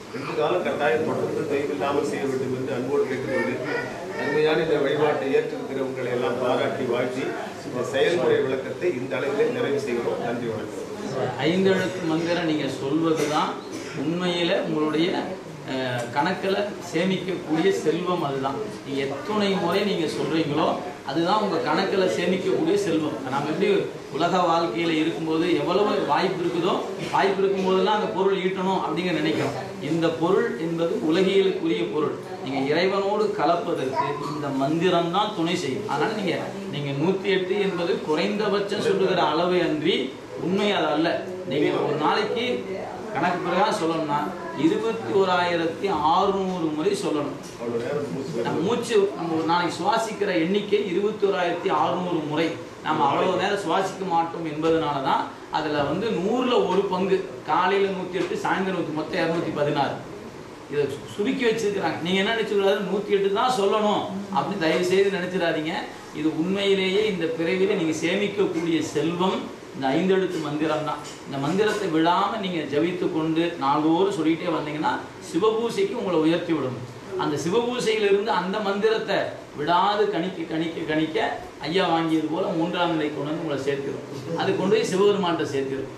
ரெண்டு காலம் கட்டாயம் தொடர்ந்து தெய்வில்லாமல் செய்ய வேண்டும் என்று அன்போடு கேட்டுக்கொண்டு அருமையான இந்த வழிபாட்டை ஏற்றிருக்கிறவங்களை எல்லாம் பாராட்டி வாழ்த்தி இந்த செயல்முறை விளக்கத்தை இந்த அளவிலே நிறைவு செய்கிறோம் நன்றி வணக்கம் ஐந்தெழுத்து மந்திரம் நீங்கள் சொல்வது தான் உண்மையில் உங்களுடைய அஹ், கணக்கில் சேமிக்கக்கூடிய செல்வம் அதுதான் நீங்கள் எத்தனை முறை நீங்கள் சொல்கிறீங்களோ அதுதான் உங்கள் கணக்கில் சேமிக்கக்கூடிய செல்வம் நம்ம எப்படி உலக வாழ்க்கையில் இருக்கும்போது எவ்வளவு வாய்ப்பு இருக்குதோ வாய்ப்பு இருக்கும்போதெல்லாம் அந்த பொருள் ஈட்டணும் அப்படிங்க நினைக்கிறோம் இந்த பொருள் என்பது உலகியலுக்குரிய பொருள் நீங்கள் இறைவனோடு கலப்பதற்கு இந்த மந்திரம் தான் துணை செய்யும் அதனால் நீங்கள் நீங்கள் நூற்றி எட்டு என்பது குறைந்தபட்சம் சொல்லுகிற அளவு அன்றி உண்மை அது அல்ல நீங்க ஒரு நாளைக்கு கணக்கு பிரகாரம் சொல்லணும்னா இருபத்தி ஓராயிரத்தி ஆறுநூறு முறை சொல்லணும் அவ்வளோ நேரம் மூச்சு நம்ம மூச்சு நம்ம ஒரு நாளைக்கு சுவாசிக்கிற எண்ணிக்கை இருபத்தி ஓராயிரத்தி அறுநூறு முறை நம்ம அவ்வளவு நேரம் சுவாசிக்க மாட்டோம் என்பதனால தான் அதுல வந்து நூறுல ஒரு பங்கு காலையில நூத்தி எட்டு சாயந்தரம் நூத்தி மொத்தம் இருநூத்தி பதினாறு இதை சு- சுருக்கி வச்சிருக்கிறாங்க நீங்க என்ன நினைச்சுக்கூடாது நூத்தி எட்டு தான் சொல்லணும் அப்படின்னு தயவு செய்து நினைச்சிடாதீங்க இது உண்மையிலேயே இந்த பிறவில நீங்க சேமிக்கக்கூடிய செல்வம் இந்த ஐந்தெழுத்து மந்திரம் தான் இந்த மந்திரத்தை விடாம நீங்க ஜபித்து கொண்டு நாள்தோறும் சொல்லிட்டே வந்தீங்கன்னா சிவபூசைக்கு உங்களை உயர்த்தி விடும் அந்த சிவபூசையிலிருந்து அந்த மந்திரத்தை விடாது கணிக்க கணிக்க கணிக்க ஐயா வாங்கியது போல மூன்றாம் நிலை கொண்டு வந்து உங்களை சேர்க்கிறோம் அது கொண்டு போய் சிவபெருமான்கிட்ட சேர்க்கிறோம்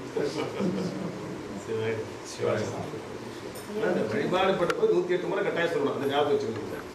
சிவாய். ஆனா, இந்த வழிபாடு பண்றப்ப நூத்தி எட்டு முறை கட்டாயம் சொல்லணும் அந்த ஞாபகம் வச்சுக்கணும்